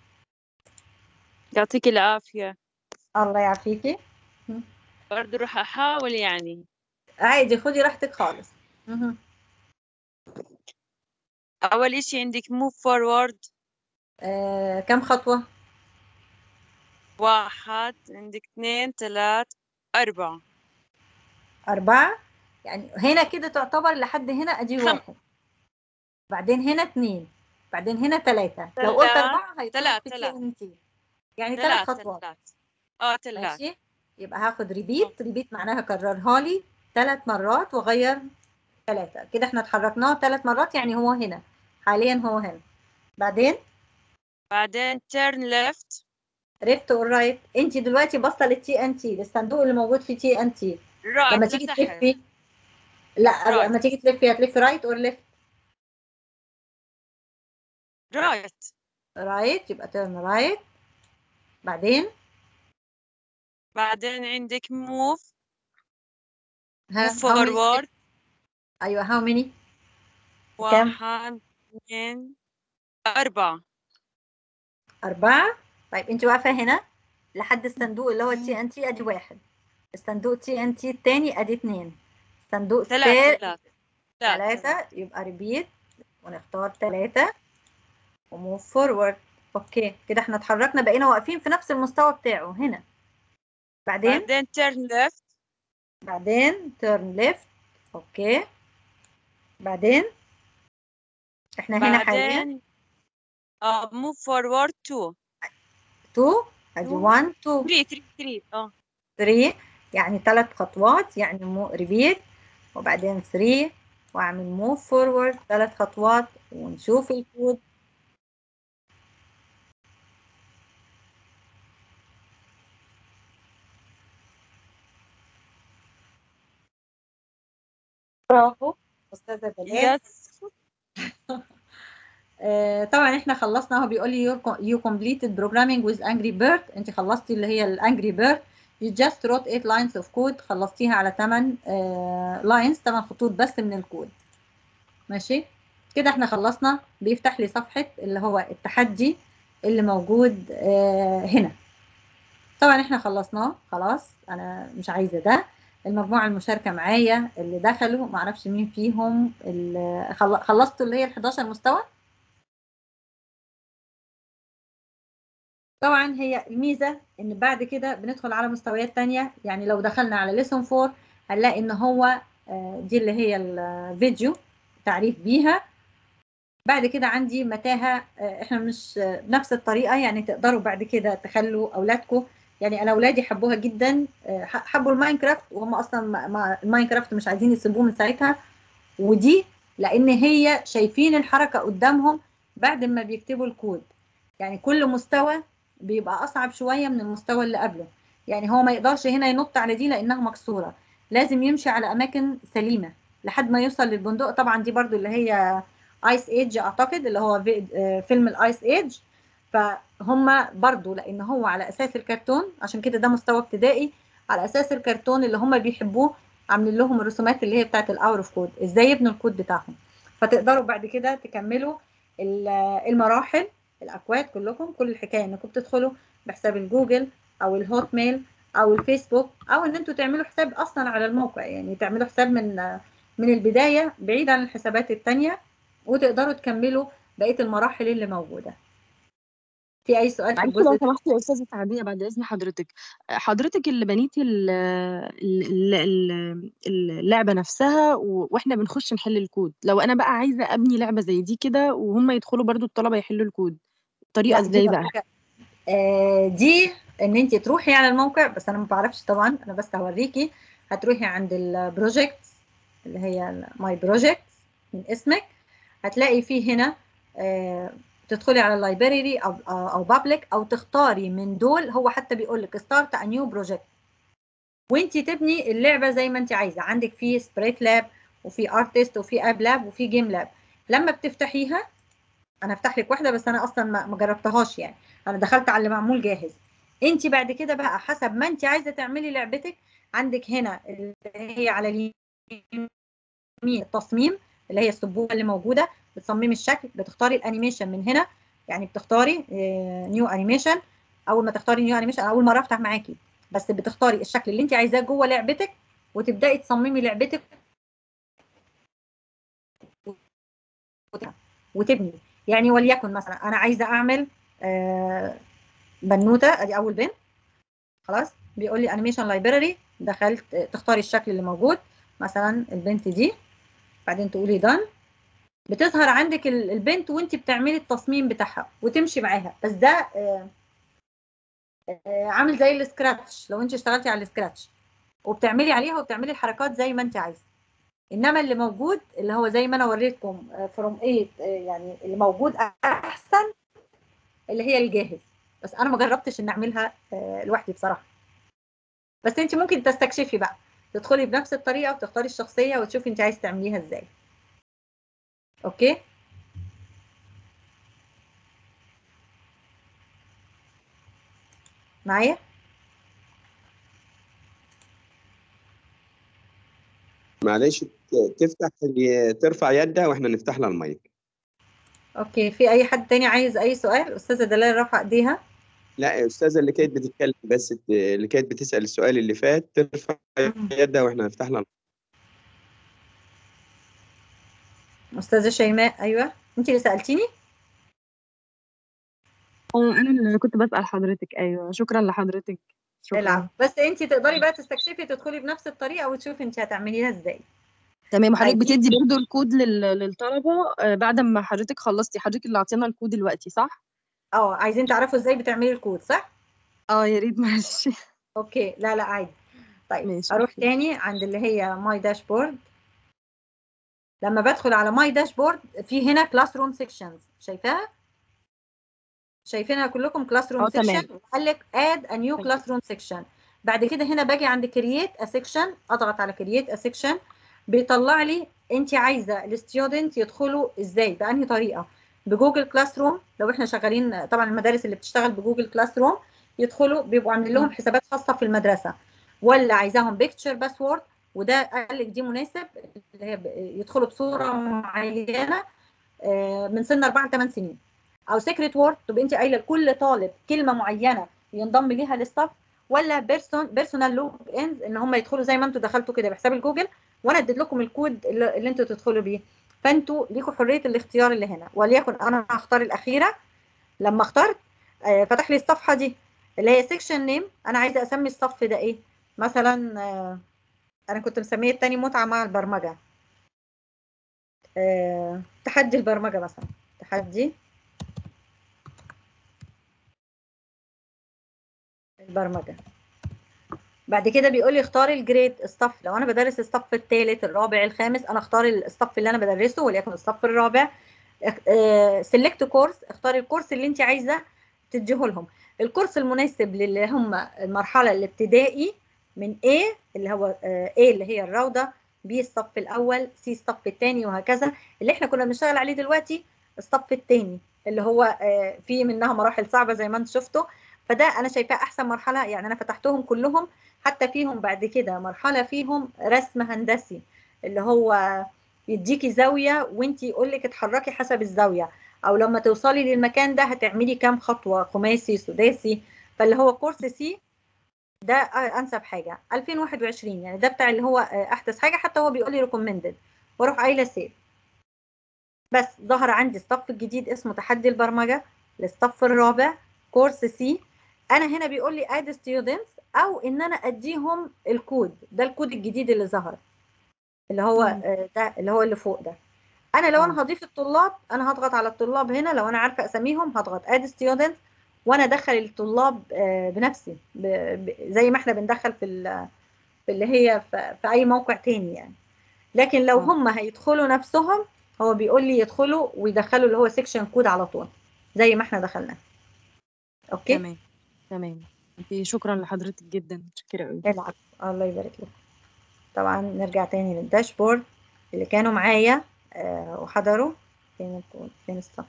S5: يعطيك العافية
S3: الله يعافيكي
S5: برضه راح أحاول يعني
S3: عادي خدي راحتك خالص مهم.
S5: أول إشي عندك move forward
S3: آه كم خطوة؟
S5: واحد عندك اثنين ثلاث أربعة
S3: أربعة يعني هنا كده تعتبر لحد هنا أدي
S5: خم-
S3: واحد بعدين هنا اتنين بعدين هنا تلاتة لو قلت
S5: تلات-
S3: أربعة هيطلع
S5: تلات-
S3: في
S5: تلات.
S3: TNT يعني
S5: ثلاث
S3: ثلاث خطوات
S5: ثلاث اه ثلاث
S3: ماشي يبقى هاخد ريبيت ريبيت معناها كررها لي ثلاث مرات واغير ثلاثة كده احنا اتحركناه ثلاث مرات يعني هو هنا حاليا هو هنا بعدين
S5: بعدين turn left
S3: ليفت اور رايت انت دلوقتي باصه للتي ان تي للصندوق اللي موجود في تي ان تي
S5: right
S3: لما تيجي
S5: لتحت.
S3: تلفي لا
S5: Right.
S3: لما تيجي تلفي هتلفي رايت اور ليفت
S5: right
S3: رايت يبقى تيرن رايت بعدين
S5: بعدين عندك move
S3: ها
S5: move
S3: how many
S5: forward
S3: ايوه هاو ماني كم؟
S5: واحد اثنين أربعة
S3: أربعة طيب أنت واقفة هنا لحد الصندوق اللي هو التي ان تي أدي واحد الصندوق تي ان تي التاني أدي اتنين صندوق
S5: ثلاث
S3: التا-
S5: ثلاث
S3: ثلاثة يبقى ريبيت ونختار ثلاثة وموف فورورد اوكي كده احنا اتحركنا بقينا واقفين في نفس المستوى بتاعه هنا بعدين
S5: بعدين turn left
S3: بعدين تيرن ليفت اوكي بعدين احنا هنا حاليا
S5: بعدين اه move forward two
S3: 2 ادي
S5: Two.
S3: 1 2
S5: three three three اه
S3: 3 يعني ثلاث خطوات يعني مو ريبيت وبعدين 3 واعمل موف فورورد ثلاث خطوات ونشوف الكود برافو استاذه دلال
S4: يس
S3: آه، طبعا احنا خلصنا هو بيقول لي you completed programming with angry bird انت خلصتي اللي هي الانجري بيرد you just wrote 8 lines of code خلصتيها على 8 لاينز 8 خطوط بس من الكود ماشي كده احنا خلصنا بيفتح لي صفحة اللي هو التحدي اللي موجود آه، هنا طبعا احنا خلصناه خلاص انا مش عايزة ده المجموعة المشاركة معايا اللي دخلوا معرفش مين فيهم اللي خل- خلصتوا اللي هي ال 11 مستوى طبعا هي الميزة ان بعد كده بندخل على مستويات تانية يعني لو دخلنا على ليسون 4 هنلاقي ان هو آه، دي اللي هي الفيديو تعريف بيها بعد كده عندي متاهة آه، احنا مش آه، بنفس الطريقة يعني تقدروا بعد كده تخلوا اولادكم يعني انا اولادي حبوها جدا آه، ح- حبوا الماينكرافت وهم اصلا ما- ما- الماينكرافت مش عايزين يسيبوه من ساعتها ودي لان هي شايفين الحركة قدامهم بعد ما بيكتبوا الكود يعني كل مستوى بيبقى اصعب شويه من المستوى اللي قبله يعني هو ما يقدرش هنا ينط على دي لانها مكسوره لازم يمشي على اماكن سليمه لحد ما يوصل للبندق طبعا دي برضو اللي هي ايس ايج اعتقد اللي هو في- آه، فيلم الايس ايج فهم برضو لان هو على اساس الكرتون عشان كده ده مستوى ابتدائي على اساس الكرتون اللي هم بيحبوه عاملين لهم الرسومات اللي هي بتاعت الاور اوف كود ازاي يبنوا الكود بتاعهم فتقدروا بعد كده تكملوا ال- المراحل الاكواد كلكم كل الحكايه انكم بتدخلوا بحساب الجوجل او الهوت ميل او الفيسبوك او ان انتوا تعملوا حساب اصلا على الموقع يعني تعملوا حساب من من البدايه بعيد عن الحسابات التانية وتقدروا تكملوا بقيه المراحل اللي موجوده في اي سؤال في
S4: معلش
S3: الجزء
S4: لو
S3: ده
S4: سمحتي يا استاذه سعديه بعد اذن حضرتك حضرتك اللي بنيتي ال- ال- ال- اللعبه نفسها و- واحنا بنخش نحل الكود لو انا بقى عايزه ابني لعبه زي دي كده وهم يدخلوا برضو الطلبه يحلوا الكود طريقه
S3: لا دي
S4: ازاي بقى
S3: برضه آه، دي ان انت تروحي على الموقع بس انا ما بعرفش طبعا انا بس هوريكي هتروحي عند البروجكت اللي هي ماي بروجكت من اسمك هتلاقي فيه هنا آه، تدخلي على اللايبراري او او بابليك او تختاري من دول هو حتى بيقول لك ستارت ا نيو بروجكت وانت تبني اللعبه زي ما انت عايزه عندك في سبريت لاب وفي ارتست وفي اب لاب وفي جيم لاب لما بتفتحيها انا هفتح لك واحده بس انا اصلا ما ما جربتهاش يعني انا دخلت على اللي معمول جاهز انت بعد كده بقى حسب ما انت عايزه تعملي لعبتك عندك هنا اللي هي على اليمين التصميم اللي هي السبوبه اللي موجوده بتصممي الشكل بتختاري الانيميشن من هنا يعني بتختاري نيو انيميشن اول ما تختاري نيو انيميشن اول مره افتح معاكي بس بتختاري الشكل اللي انت عايزاه جوه لعبتك وتبداي تصممي لعبتك وتبني يعني وليكن مثلا انا عايزه اعمل آه، بنوته ادي اول بنت خلاص بيقول لي انيميشن لايبراري دخلت آه، تختاري الشكل اللي موجود مثلا البنت دي بعدين تقولي دان بتظهر عندك ال- البنت وانت بتعملي التصميم بتاعها وتمشي معاها بس ده آه، آه، عامل زي السكراتش لو انت اشتغلتي على السكراتش وبتعملي عليها وبتعملي الحركات زي ما انت عايزه انما اللي موجود اللي هو زي ما انا وريتكم فروم 8 يعني اللي موجود احسن اللي هي الجاهز بس انا ما جربتش ان اعملها آه، لوحدي بصراحه بس انت ممكن تستكشفي بقى تدخلي بنفس الطريقه وتختاري الشخصيه وتشوفي انت عايز تعمليها ازاي اوكي معايا
S1: معلش ت- تفتح ترفع يدها واحنا نفتح لها المايك
S3: اوكي في اي حد تاني عايز اي سؤال استاذه دلال رفع ايديها
S1: لا يا استاذه اللي كانت بتتكلم بس ت- اللي كانت بتسال السؤال اللي فات ترفع يدها واحنا نفتح لها
S3: استاذه شيماء ايوه انت اللي سالتيني
S4: اه انا اللي كنت بسأل حضرتك ايوه شكرا لحضرتك شكرا
S3: العب بس انت تقدري بقى تستكشفي تدخلي بنفس الطريقه وتشوفي انت هتعمليها ازاي
S4: تمام وحضرتك
S3: عايزين
S4: بتدي برضو الكود لل... للطلبة آه، بعد ما حضرتك خلصتي حضرتك اللي عطينا الكود دلوقتي صح؟
S3: اه عايزين تعرفوا ازاي بتعملي الكود صح
S4: اه يا ريت معلش
S3: اوكي لا لا عادي طيب
S6: ماشي
S3: اروح
S6: أوكي.
S3: تاني عند اللي هي ماي داشبورد لما بدخل على ماي داشبورد في هنا كلاس روم سيكشنز شايفاها شايفينها كلكم كلاس روم
S4: اه تمام
S3: سيكشن قال لك اد ا نيو
S4: طيب.
S3: كلاس روم سيكشن بعد كده هنا باجي عند كرييت ا سيكشن اضغط على كرييت ا سيكشن بيطلع لي انت عايزه الستودنت يدخلوا ازاي بانهي طريقه بجوجل كلاس روم لو احنا شغالين طبعا المدارس اللي بتشتغل بجوجل كلاس روم يدخلوا بيبقوا عاملين لهم حسابات خاصه في المدرسه ولا عايزاهم بيكتشر باسورد وده قال لك دي مناسب اللي هي ب- يدخلوا بصوره معينه آه، من سن 4 ل 8 سنين او سيكريت وورد تبقى انت قايله لكل طالب كلمه معينه ينضم ليها للصف ولا بيرسون بيرسونال لوج انز ان هم يدخلوا زي ما انتوا دخلتوا كده بحساب الجوجل وانا اديت لكم الكود اللي, اللي انتوا تدخلوا بيه فانتوا ليكوا حريه الاختيار اللي هنا وليكن انا هختار الاخيره لما اخترت آه، فتح لي الصفحه دي اللي هي سيكشن نيم انا عايزه اسمي الصف ده ايه مثلا آه، انا كنت مسميه التاني متعه مع البرمجه آه، تحدي البرمجه مثلا تحدي البرمجه بعد كده بيقول لي اختار الجريد الصف لو انا بدرس الصف الثالث الرابع الخامس انا اختار الصف اللي انا بدرسه وليكن الصف الرابع سيلكت كورس اختار الكورس اللي انت عايزه تديه لهم الكورس المناسب للي هم المرحله الابتدائي من A اللي هو آه، A اللي هي الروضه B الصف الاول C الصف الثاني وهكذا اللي احنا كنا بنشتغل عليه دلوقتي الصف الثاني اللي هو آه، فيه منها مراحل صعبه زي ما انتم شفتوا فده انا شايفاه احسن مرحله يعني انا فتحتهم كلهم حتى فيهم بعد كده مرحله فيهم رسم هندسي اللي هو يديكي زاويه وانت يقول لك اتحركي حسب الزاويه او لما توصلي للمكان ده هتعملي كام خطوه خماسي سداسي فاللي هو كورس سي ده انسب حاجه 2021 يعني ده بتاع اللي هو احدث حاجه حتى هو بيقول لي ريكومندد واروح قايله سيف بس ظهر عندي الصف الجديد اسمه تحدي البرمجه للصف الرابع كورس سي انا هنا بيقول لي اد ستودنتس او ان انا اديهم الكود ده الكود الجديد اللي ظهر اللي هو
S4: مم.
S3: آه، ده اللي هو اللي فوق ده انا لو
S4: اه
S3: انا هضيف الطلاب انا هضغط على الطلاب هنا لو انا عارفه اساميهم هضغط اد ستودنت وانا ادخل الطلاب آه، بنفسي ب- ب- زي ما احنا بندخل في ال- في اللي هي في في اي موقع تاني يعني لكن لو
S4: اه
S3: هم هيدخلوا نفسهم هو بيقول لي يدخلوا ويدخلوا اللي هو سيكشن كود على طول زي ما احنا دخلنا اوكي
S4: تمام تمام انتي شكرا لحضرتك جدا متشكرة قوي
S3: العب الله يبارك لك طبعا نرجع تاني للداشبورد اللي كانوا معايا آه، وحضروا فين الكود فين الصف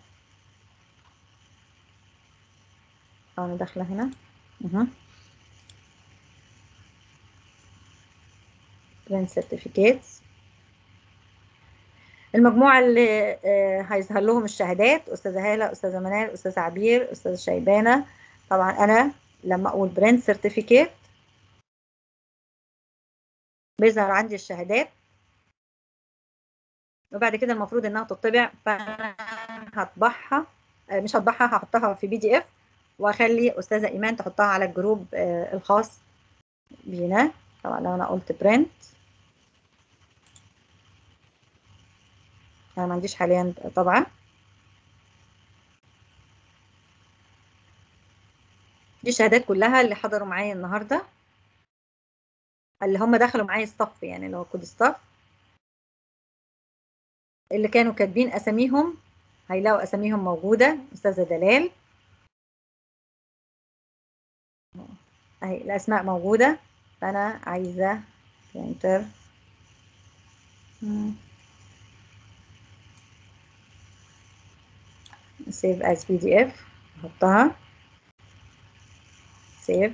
S3: اه انا داخله هنا اها print certificates المجموعة اللي آه، هيظهر لهم الشهادات أستاذة هالة أستاذة منال أستاذة عبير أستاذة شيبانة طبعا أنا لما أقول برنت سيرتيفيكيت بيظهر عندي الشهادات وبعد كده المفروض إنها تطبع فأنا هطبعها آه، مش هطبعها هحطها في بي دي إف وأخلي أستاذة إيمان تحطها على الجروب آه، الخاص بينا طبعا لو أنا قلت برنت أنا ما عنديش حاليا طبعا دي الشهادات كلها اللي حضروا معايا النهارده اللي هم دخلوا معايا الصف يعني اللي هو كود الصف اللي كانوا كاتبين اساميهم هيلاقوا اساميهم موجوده استاذه دلال اهي الاسماء موجوده فانا عايزه انتر سيف از بي دي اف احطها سيف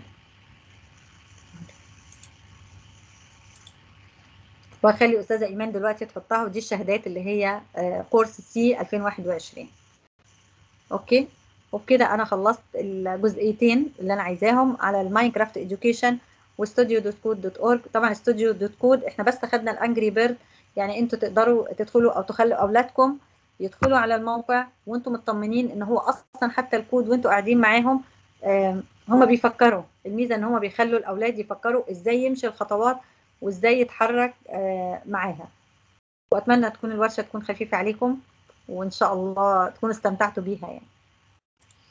S3: واخلي استاذه ايمان دلوقتي تحطها ودي الشهادات اللي هي آه، كورس سي 2021 اوكي وبكده انا خلصت الجزئيتين اللي انا عايزاهم على الماينكرافت اديوكيشن واستوديو دوت كود دوت اورج طبعا استوديو دوت كود احنا بس خدنا الانجري بيرد يعني انتوا تقدروا تدخلوا او تخلوا اولادكم يدخلوا على الموقع وانتم مطمنين ان هو اصلا حتى الكود وانتوا قاعدين معاهم آم، هم بيفكروا الميزه ان هم بيخلوا الاولاد يفكروا ازاي يمشي الخطوات وازاي يتحرك آه، معاها واتمنى تكون الورشه تكون خفيفه عليكم وان شاء الله تكونوا استمتعتوا بيها يعني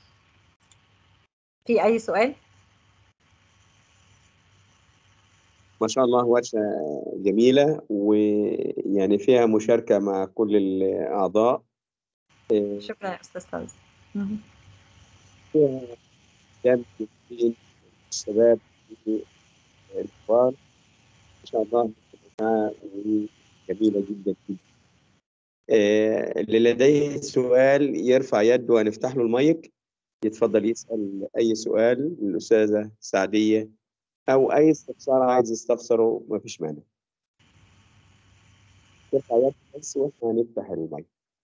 S3: في اي سؤال
S1: ما شاء الله ورشة جميلة ويعني فيها مشاركة مع كل الأعضاء
S3: شكرا يا استاذ فوزي مهم.
S1: فيها كلام بين الشباب والكبار ما شاء الله مجموعة جميلة جدا جدا آه، اللي لديه سؤال يرفع يده وهنفتح له المايك يتفضل يسأل أي سؤال للأستاذة سعدية أو أي استفسار عايز يستفسره ما فيش مانع يرفع يده بس وإحنا هنفتح المايك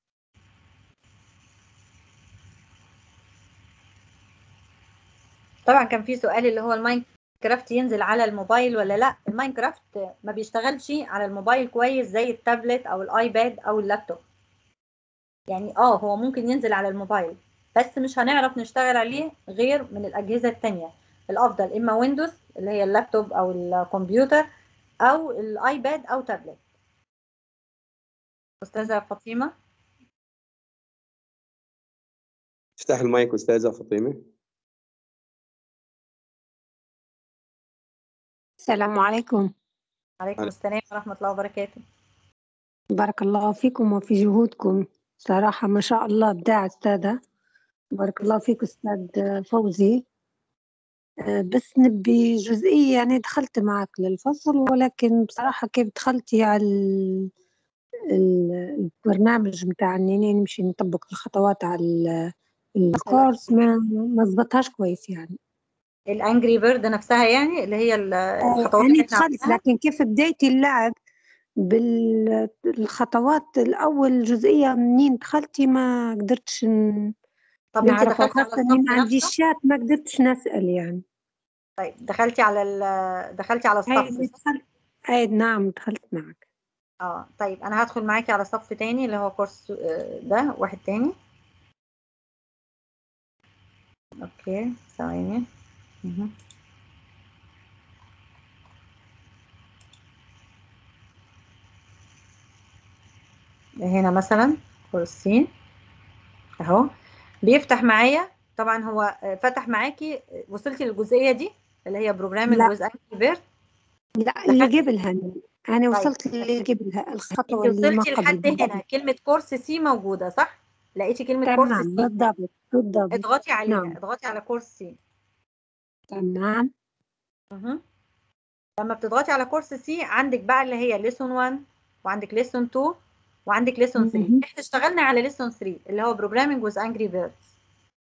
S3: طبعا كان في سؤال اللي هو الماينكرافت ينزل على الموبايل ولا لا الماينكرافت ما بيشتغلش على الموبايل كويس زي التابلت او الايباد او اللابتوب يعني اه هو ممكن ينزل على الموبايل بس مش هنعرف نشتغل عليه غير من الاجهزه التانية الافضل اما ويندوز اللي هي اللابتوب او الكمبيوتر او الايباد او تابلت استاذه فاطمه
S1: افتح المايك أستاذة فاطمة
S7: السلام عليكم
S3: عليكم السلام ورحمه الله وبركاته
S7: بارك الله فيكم وفي جهودكم صراحة ما شاء الله إبداع أستاذة بارك الله فيك أستاذ فوزي آه، بس نبي جزئية يعني دخلت معك للفصل ولكن بصراحة كيف دخلتي على ال- ال- البرنامج متاع إني نمشي نطبق الخطوات على ال- الكورس ما ما زبطهاش كويس يعني
S3: الانجري بيرد نفسها يعني اللي هي ال- الخطوات
S7: يعني
S3: اللي احنا
S7: دخلت
S3: عملناها
S7: لكن كيف بديتي اللعب بالخطوات الأول جزئية منين دخلتي ما قدرتش ن-
S3: طب انت
S7: نعرف
S3: دخلتي على
S7: خاصة إني
S3: الصف
S7: ما عنديش
S3: نفسه
S7: شات ما قدرتش نسأل يعني
S3: طيب دخلتي على ال دخلتي على
S7: أي
S3: الصف صح؟
S7: دخلت أي نعم دخلت معك
S3: اه طيب انا هدخل معاكي على صف تاني اللي هو كورس آه، ده واحد تاني اوكي ثواني مهم. هنا مثلا كورس سي اهو بيفتح معايا طبعا هو آه، فتح معاكي آه، وصلتي للجزئيه دي اللي هي بروجرامينج
S7: لا
S3: ويز انجري بيرد
S7: لا اللي
S3: دخلتي
S7: قبلها أنا أنا
S3: طيب
S7: وصلت اللي قبلها
S3: انت
S7: الخطوة اللي ما
S3: وصلتي
S7: قبل
S3: لحد هنا
S7: بالضبط
S3: كلمه كورس سي موجوده صح لقيتي كلمه كورس
S7: تمام
S3: سي
S7: بالضبط بالضبط
S3: اضغطي عليها
S7: نعم
S3: اضغطي على كورس سي
S7: تمام
S3: مهم. لما بتضغطي على كورس سي عندك بقى اللي هي ليسون 1 وعندك ليسون 2 وعندك ليسون 3
S7: مهم.
S3: احنا اشتغلنا على ليسون 3 اللي هو بروجرامينج ويز انجري بيردز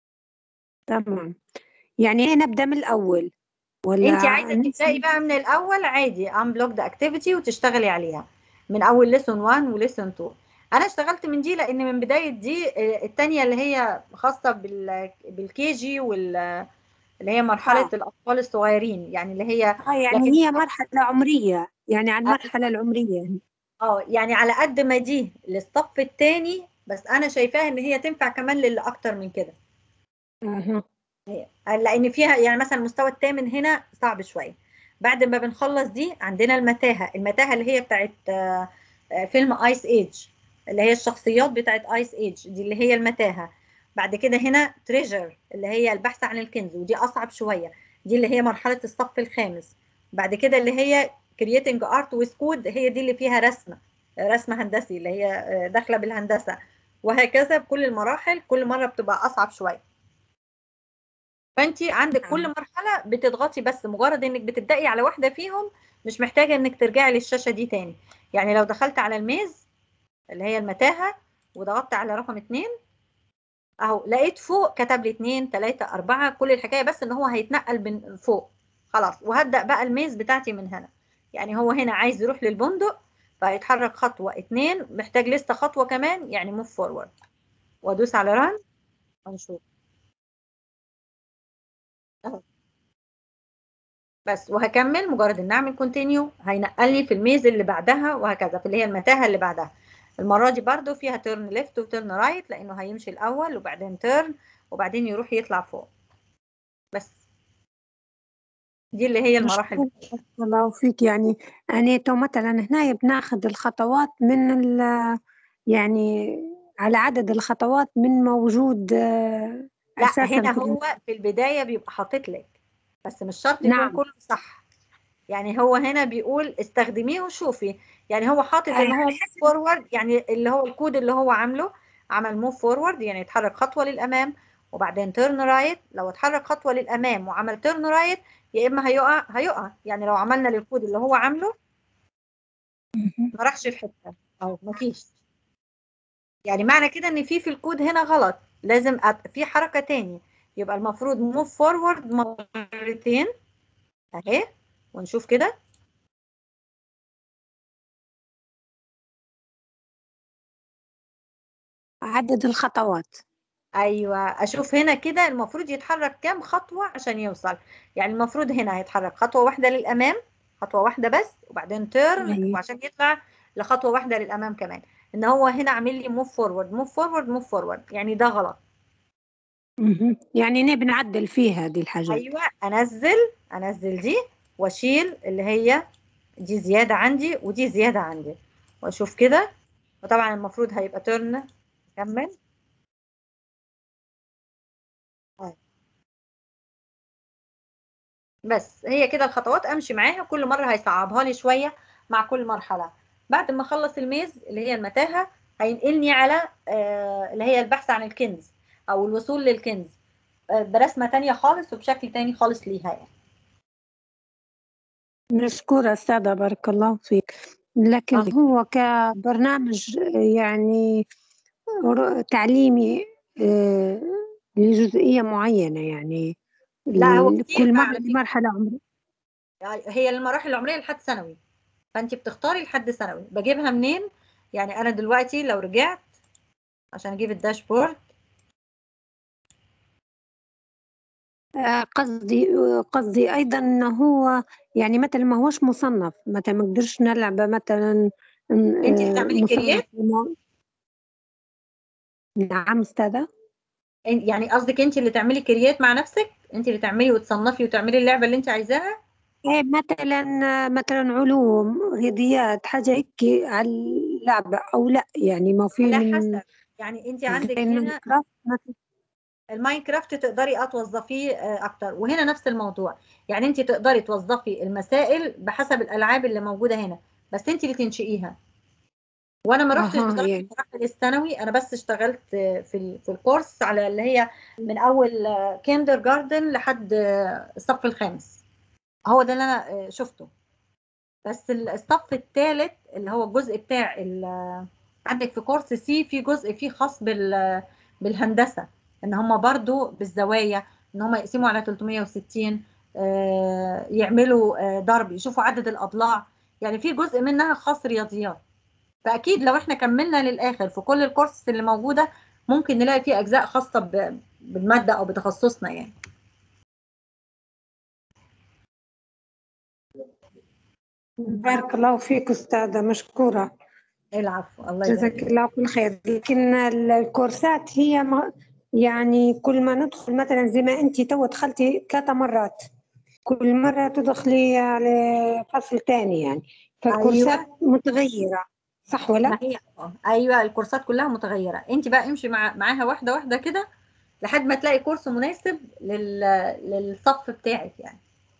S7: تمام يعني أنا أبدأ من الأول ولا
S3: انت عايزه تبداي
S7: ننسى
S3: بقى من الاول عادي انبلوك ذا اكتيفيتي وتشتغلي عليها من اول ليسون 1 وليسون 2 انا اشتغلت من دي لان من بدايه دي آه، التانية اللي هي خاصه بال بالكي جي وال اللي هي مرحله
S7: آه
S3: الاطفال الصغيرين يعني اللي هي
S7: آه يعني
S3: لكن
S7: هي مرحلة عمرية يعني على المرحلة العمرية يعني
S3: اه يعني على قد ما دي للصف الثاني بس انا شايفاها ان هي تنفع كمان للي اكتر من كده
S7: أها
S3: لان فيها يعني مثلا المستوى الثامن هنا صعب شويه بعد ما بنخلص دي عندنا المتاهه المتاهه اللي هي بتاعت آه، آه، فيلم ايس ايج اللي هي الشخصيات بتاعت ايس ايج دي اللي هي المتاهه بعد كده هنا تريجر اللي هي البحث عن الكنز ودي اصعب شويه دي اللي هي مرحله الصف الخامس بعد كده اللي هي كرييتنج ارت ويز كود هي دي اللي فيها رسمه رسم هندسي اللي هي آه، داخله بالهندسه وهكذا بكل المراحل كل مره بتبقى اصعب شويه فانت عندك كل
S7: نعم
S3: مرحله بتضغطي بس مجرد انك بتبداي على واحده فيهم مش محتاجه انك ترجعي للشاشه دي تاني يعني لو دخلت على الميز اللي هي المتاهه وضغطت على رقم اتنين اهو لقيت فوق كتب لي اتنين تلاته اربعه كل الحكايه بس ان هو هيتنقل من فوق خلاص وهبدا بقى الميز بتاعتي من هنا يعني هو هنا عايز يروح للبندق فهيتحرك خطوه اتنين محتاج لسه خطوه كمان يعني موف فورورد وادوس على ران ونشوف اهو بس وهكمل مجرد ان اعمل كونتينيو هينقلني في الميز اللي بعدها وهكذا في اللي هي المتاهه اللي بعدها المره دي برضو فيها تيرن ليفت وتيرن رايت لانه هيمشي الاول وبعدين تيرن وبعدين يروح يطلع فوق بس دي اللي هي المراحل
S7: مشكور بارك الله فيك يعني أنا تو مثلا هنا بناخذ الخطوات من ال يعني على عدد الخطوات من موجود آه،
S3: لا
S7: أساسا
S3: هنا
S7: في
S3: هو في البدايه بيبقى حاطط لك بس مش شرط يكون
S7: نعم
S3: كله صح يعني هو هنا بيقول استخدميه وشوفي يعني هو حاطط ان هو موف فورورد يعني اللي هو الكود اللي هو عامله عمل موف فورورد يعني يتحرك خطوه للامام وبعدين تيرن رايت لو اتحرك خطوه للامام وعمل تيرن رايت يا اما هيقع هيقع يعني لو عملنا للكود اللي هو عامله ما راحش في حته او ما فيش يعني معنى كده ان في في الكود هنا غلط لازم أت... في حركه تاني يبقى المفروض موف فورورد مرتين اهي ونشوف كده
S7: عدد الخطوات
S3: ايوه اشوف هنا كده المفروض يتحرك كام خطوه عشان يوصل يعني المفروض هنا هيتحرك خطوه واحده للامام خطوه واحده بس وبعدين تيرن
S7: أيوة.
S3: وعشان يطلع لخطوه واحده للامام كمان ان هو هنا عامل لي موف فورورد موف فورورد موف فورورد يعني ده غلط
S7: مهم. يعني نبي نعدل فيها هذه الحاجات
S3: ايوه انزل انزل دي واشيل اللي هي دي زياده عندي ودي زياده عندي واشوف كده وطبعا المفروض هيبقى تيرن كمل طيب. بس هي كده الخطوات امشي معاها كل مره هيصعبها لي شويه مع كل مرحله بعد ما اخلص الميز اللي هي المتاهه هينقلني على آه اللي هي البحث عن الكنز او الوصول للكنز آه برسمه تانية خالص وبشكل تاني خالص ليها يعني
S7: مشكورة أستاذة بارك الله فيك لكن
S3: آه.
S7: هو كبرنامج يعني ر- تعليمي آه، لجزئية معينة يعني
S3: لا، هو
S7: ل-
S3: كتير
S7: كل
S3: بقى
S7: مرة
S3: على فكرة.
S7: لمرحلة عمرية
S3: يعني هي المراحل العمريه لحد ثانوي فانت بتختاري لحد ثانوي بجيبها منين يعني انا دلوقتي لو رجعت عشان اجيب الداشبورد
S7: آه، قصدي قصدي أيضا أنه هو يعني مثلا ما هوش مصنف مثلا ما نقدرش نلعب مثلا
S3: انت اللي
S7: آه،
S3: تعملي
S7: مصنف
S3: كريات
S7: لما- نعم أستاذة
S3: يعني قصدك انت اللي تعملي كريات مع نفسك انت اللي تعملي وتصنفي وتعملي اللعبه اللي انت عايزاها
S7: إيه مثلا مثلا علوم رياضيات حاجة هيك على اللعبة أو لا يعني ما في
S3: على
S7: من
S3: حسب يعني انت عندك
S7: زي
S3: هنا
S7: الماينكرافت مثلا
S3: الماينكرافت تقدري توظفيه آه، اكتر وهنا نفس الموضوع يعني انت تقدري توظفي المسائل بحسب الالعاب اللي موجوده هنا بس انت اللي تنشئيها وانا ما رحتش
S7: أها
S3: بصراحه
S7: يعني
S3: مراحل الثانوي انا بس اشتغلت آه، في ال- في الكورس على اللي هي من اول كيندر جاردن لحد آه، الصف الخامس هو ده اللي انا آه، شفته بس ال- الصف الثالث اللي هو الجزء بتاع ال- عندك في كورس سي في جزء فيه خاص بال بالهندسه ان هم برضو بالزوايا ان هم يقسموا على 360 آه، يعملوا آه، ضرب يشوفوا عدد الاضلاع يعني في جزء منها خاص رياضيات فاكيد لو احنا كملنا للاخر في كل الكورس اللي موجوده ممكن نلاقي فيه اجزاء خاصه ب- بالماده او بتخصصنا يعني
S7: بارك الله فيك أستاذة مشكورة
S3: العفو الله يبارك
S7: جزاك
S3: فيك.
S7: الله كل خير لكن ال- الكورسات هي ما يعني كل ما ندخل مثلا زي ما أنت تو دخلتي ثلاثة مرات كل مرة تدخلي على فصل تاني يعني فالكورسات متغيرة صح ولا؟
S3: ما هي آه، ايوه الكورسات كلها متغيره انت بقى امشي مع معاها واحده واحده كده لحد ما تلاقي كورس مناسب لل... للصف بتاعك يعني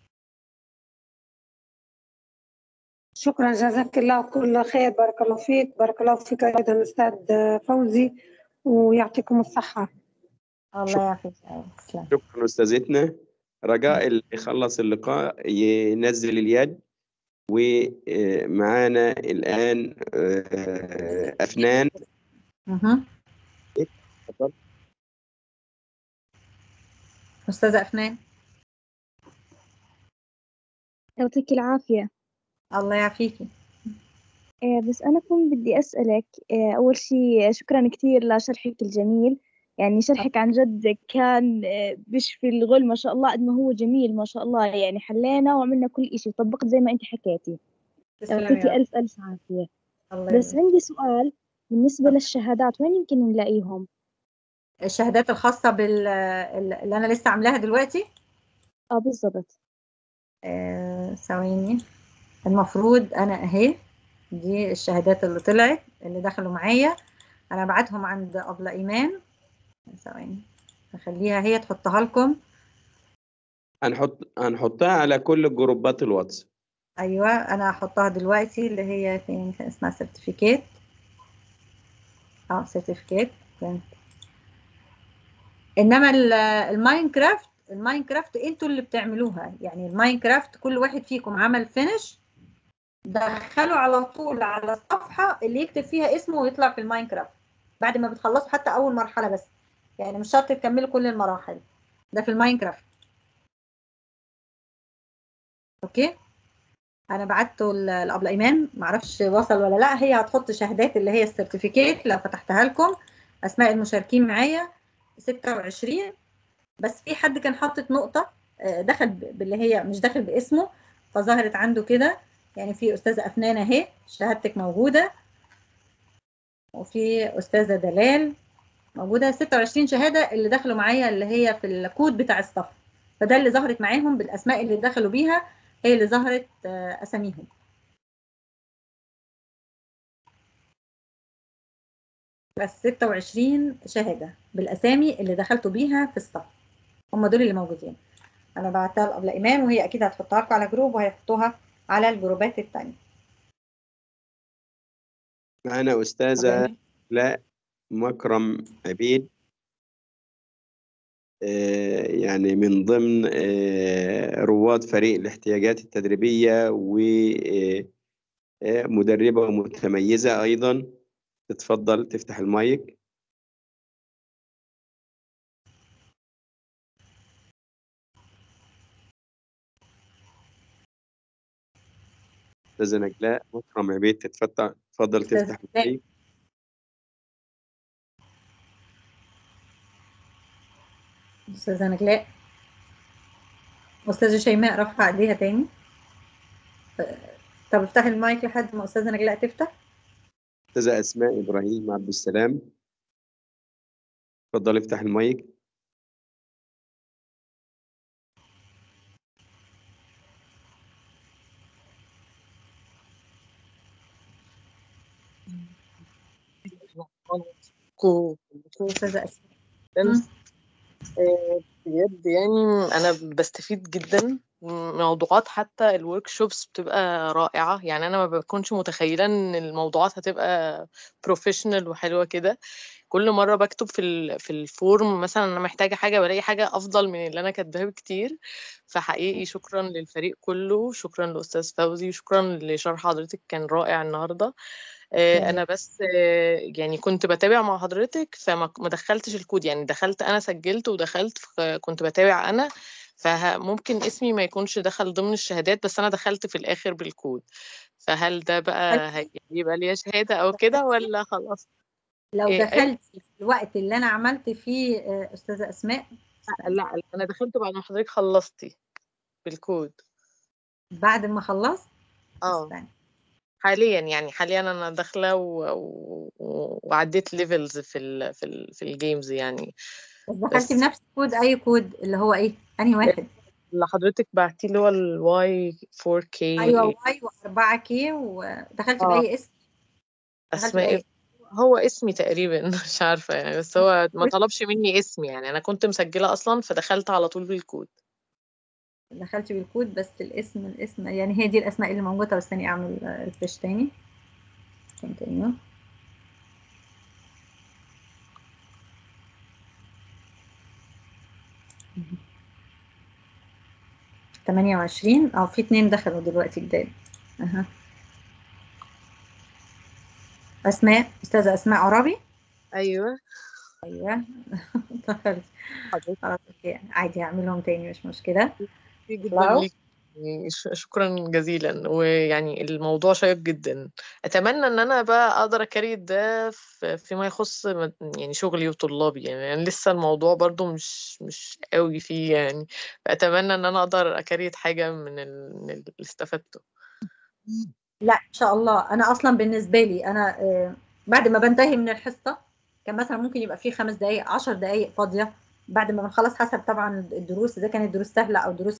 S7: شكرا جزاك الله كل خير بارك الله فيك بارك الله فيك أيضا أستاذ فوزي ويعطيكم الصحة
S3: الله يعافيك أيوة، تسلم
S1: شكرا استاذتنا رجاء اللي يخلص اللقاء ينزل اليد ومعانا الان آه، افنان
S3: مهم.
S1: اتفضل.
S3: استاذه افنان
S8: يعطيك العافية
S3: الله يعافيكي
S8: آه، بس أنا كنت بدي أسألك آه، أول شي شكرا كتير لشرحك الجميل يعني شرحك عن جد كان آه، بيشفي الغل ما شاء الله قد ما هو جميل ما شاء الله يعني حلينا وعملنا كل إشي وطبقت زي ما أنت حكيتي
S3: تسلمي
S8: يعطيكي
S3: يا رب.
S8: ألف ألف عافية
S3: الله
S8: بس
S3: يبارك
S8: عندي سؤال بالنسبة للشهادات وين يمكن نلاقيهم؟
S3: الشهادات الخاصه بال اللي انا لسه عاملاها دلوقتي
S8: اه بالضبط
S3: آه، ثواني المفروض انا اهي دي الشهادات اللي طلعت اللي دخلوا معايا انا بعتهم عند ابله ايمان ثواني هخليها هي تحطها لكم
S1: هنحط هنحطها على كل جروبات الواتس
S3: ايوه انا هحطها دلوقتي اللي هي فين كان اسمها سيرتيفيكيت اه سيرتيفيكيت انما ال- الماينكرافت الماينكرافت انتوا اللي بتعملوها يعني الماينكرافت كل واحد فيكم عمل فينش دخلوا على طول على الصفحة اللي يكتب فيها اسمه ويطلع في الماينكرافت بعد ما بتخلصوا حتى أول مرحلة بس يعني مش شرط تكملوا كل المراحل ده في الماينكرافت أوكي أنا بعته ل- لأبلة إيمان معرفش وصل ولا لأ هي هتحط شهادات اللي هي السيرتيفيكيت لو فتحتها لكم أسماء المشاركين معايا 26 بس في حد كان حاطط نقطة آه، دخل ب- باللي هي مش داخل باسمه فظهرت عنده كده يعني في أستاذة أفنان أهي شهادتك موجودة وفي أستاذة دلال موجودة 26 شهادة اللي دخلوا معايا اللي هي في الكود بتاع الصف فده اللي ظهرت معاهم بالأسماء اللي دخلوا بيها هي اللي ظهرت آه، أساميهم بس 26 شهادة بالأسامي اللي دخلتوا بيها في الصف هم دول اللي موجودين أنا بعتها لأبلة إيمان وهي أكيد هتحطها لكم على جروب وهيحطوها على الجروبات التانية
S1: معنا أستاذة لا مكرم عبيد آه، يعني من ضمن آه، رواد فريق الاحتياجات التدريبية ومدربة ومتميزة أيضا تتفضل تفتح المايك أستاذة نجلاء مكرم عبيد تتفتح تفضل
S3: أستاذة
S1: تفتح
S3: نجلاء.
S1: المايك
S3: أستاذة نجلاء أستاذة شيماء رفع إيديها تاني طب افتحي المايك لحد ما أستاذة نجلاء تفتح
S1: أستاذة أسماء إبراهيم عبد السلام تفضل افتح المايك
S9: كو كو
S3: أستاذة أسماء
S9: جدا
S3: مم.
S9: آه، بجد يعني انا بستفيد جدا من موضوعات حتى الورك شوبس بتبقى رائعة يعني انا ما بكونش متخيلة ان الموضوعات هتبقى بروفيشنال وحلوة كده كل مرة بكتب في ال في الفورم مثلا انا محتاجة حاجة بلاقي حاجة افضل من اللي انا كاتباها بكتير فحقيقي شكرا للفريق كله شكرا لاستاذ فوزي وشكرا لشرح حضرتك كان رائع النهارده آه، انا بس آه، يعني كنت بتابع مع حضرتك فما ما دخلتش الكود يعني دخلت انا سجلت ودخلت كنت بتابع انا فممكن اسمي ما يكونش دخل ضمن الشهادات بس انا دخلت في الاخر بالكود فهل ده بقى هي- يبقى ليا شهادة او كده ولا خلاص
S3: لو
S9: إيه،
S3: دخلت في الوقت اللي أنا عملت فيه آه، أستاذة أسماء
S9: لا لا، انا دخلت بعد ما حضرتك خلصتي بالكود
S3: بعد ما خلصت
S9: اه
S3: استنى.
S9: حاليا يعني حاليا انا داخله و... و... وعديت ليفلز في ال... في ال... في الجيمز يعني
S3: بس دخلتي
S9: بس
S3: بنفس الكود أي كود اللي هو إيه أنهي واحد
S9: اللي حضرتك بعتيه اللي هو الواي 4K
S3: أيوه واي و4 كي ودخلتي
S9: اه
S3: بأي اسم دخلتي
S9: اسماء
S3: بأي
S9: إيه؟ هو اسمي تقريبا مش عارفه يعني بس هو ما طلبش مني اسمي يعني انا كنت مسجله اصلا فدخلت على طول بالكود
S3: دخلتي بالكود بس الاسم الاسم يعني هي دي الأسماء اللي موجودة بس تاني أعمل ريفرش تاني continue. تمانية وعشرين اه في اتنين دخلوا دلوقتي جداد اها أسماء أستاذة أسماء عربي
S9: ايوه
S3: أيوه دخلت
S9: حضرتك
S3: خلاص أوكي عادي هعملهم تاني مش مشكلة
S9: جدا
S3: اطلعوا
S9: ليك يعني ش- شكرا جزيلا ويعني الموضوع شيق جدا اتمنى ان انا بقى اقدر اكري ده في- فيما يخص م- يعني شغلي وطلابي يعني, يعني لسه الموضوع برضو مش مش قوي فيه يعني فاتمنى ان انا اقدر اكريت حاجة من ال- من اللي استفدته
S3: لا إن شاء الله أنا أصلا بالنسبة لي أنا آه، بعد ما بنتهي من الحصة كان مثلا ممكن يبقى في خمس دقايق عشر دقايق فاضية بعد ما بنخلص حسب طبعا الدروس إذا كانت دروس سهلة أو دروس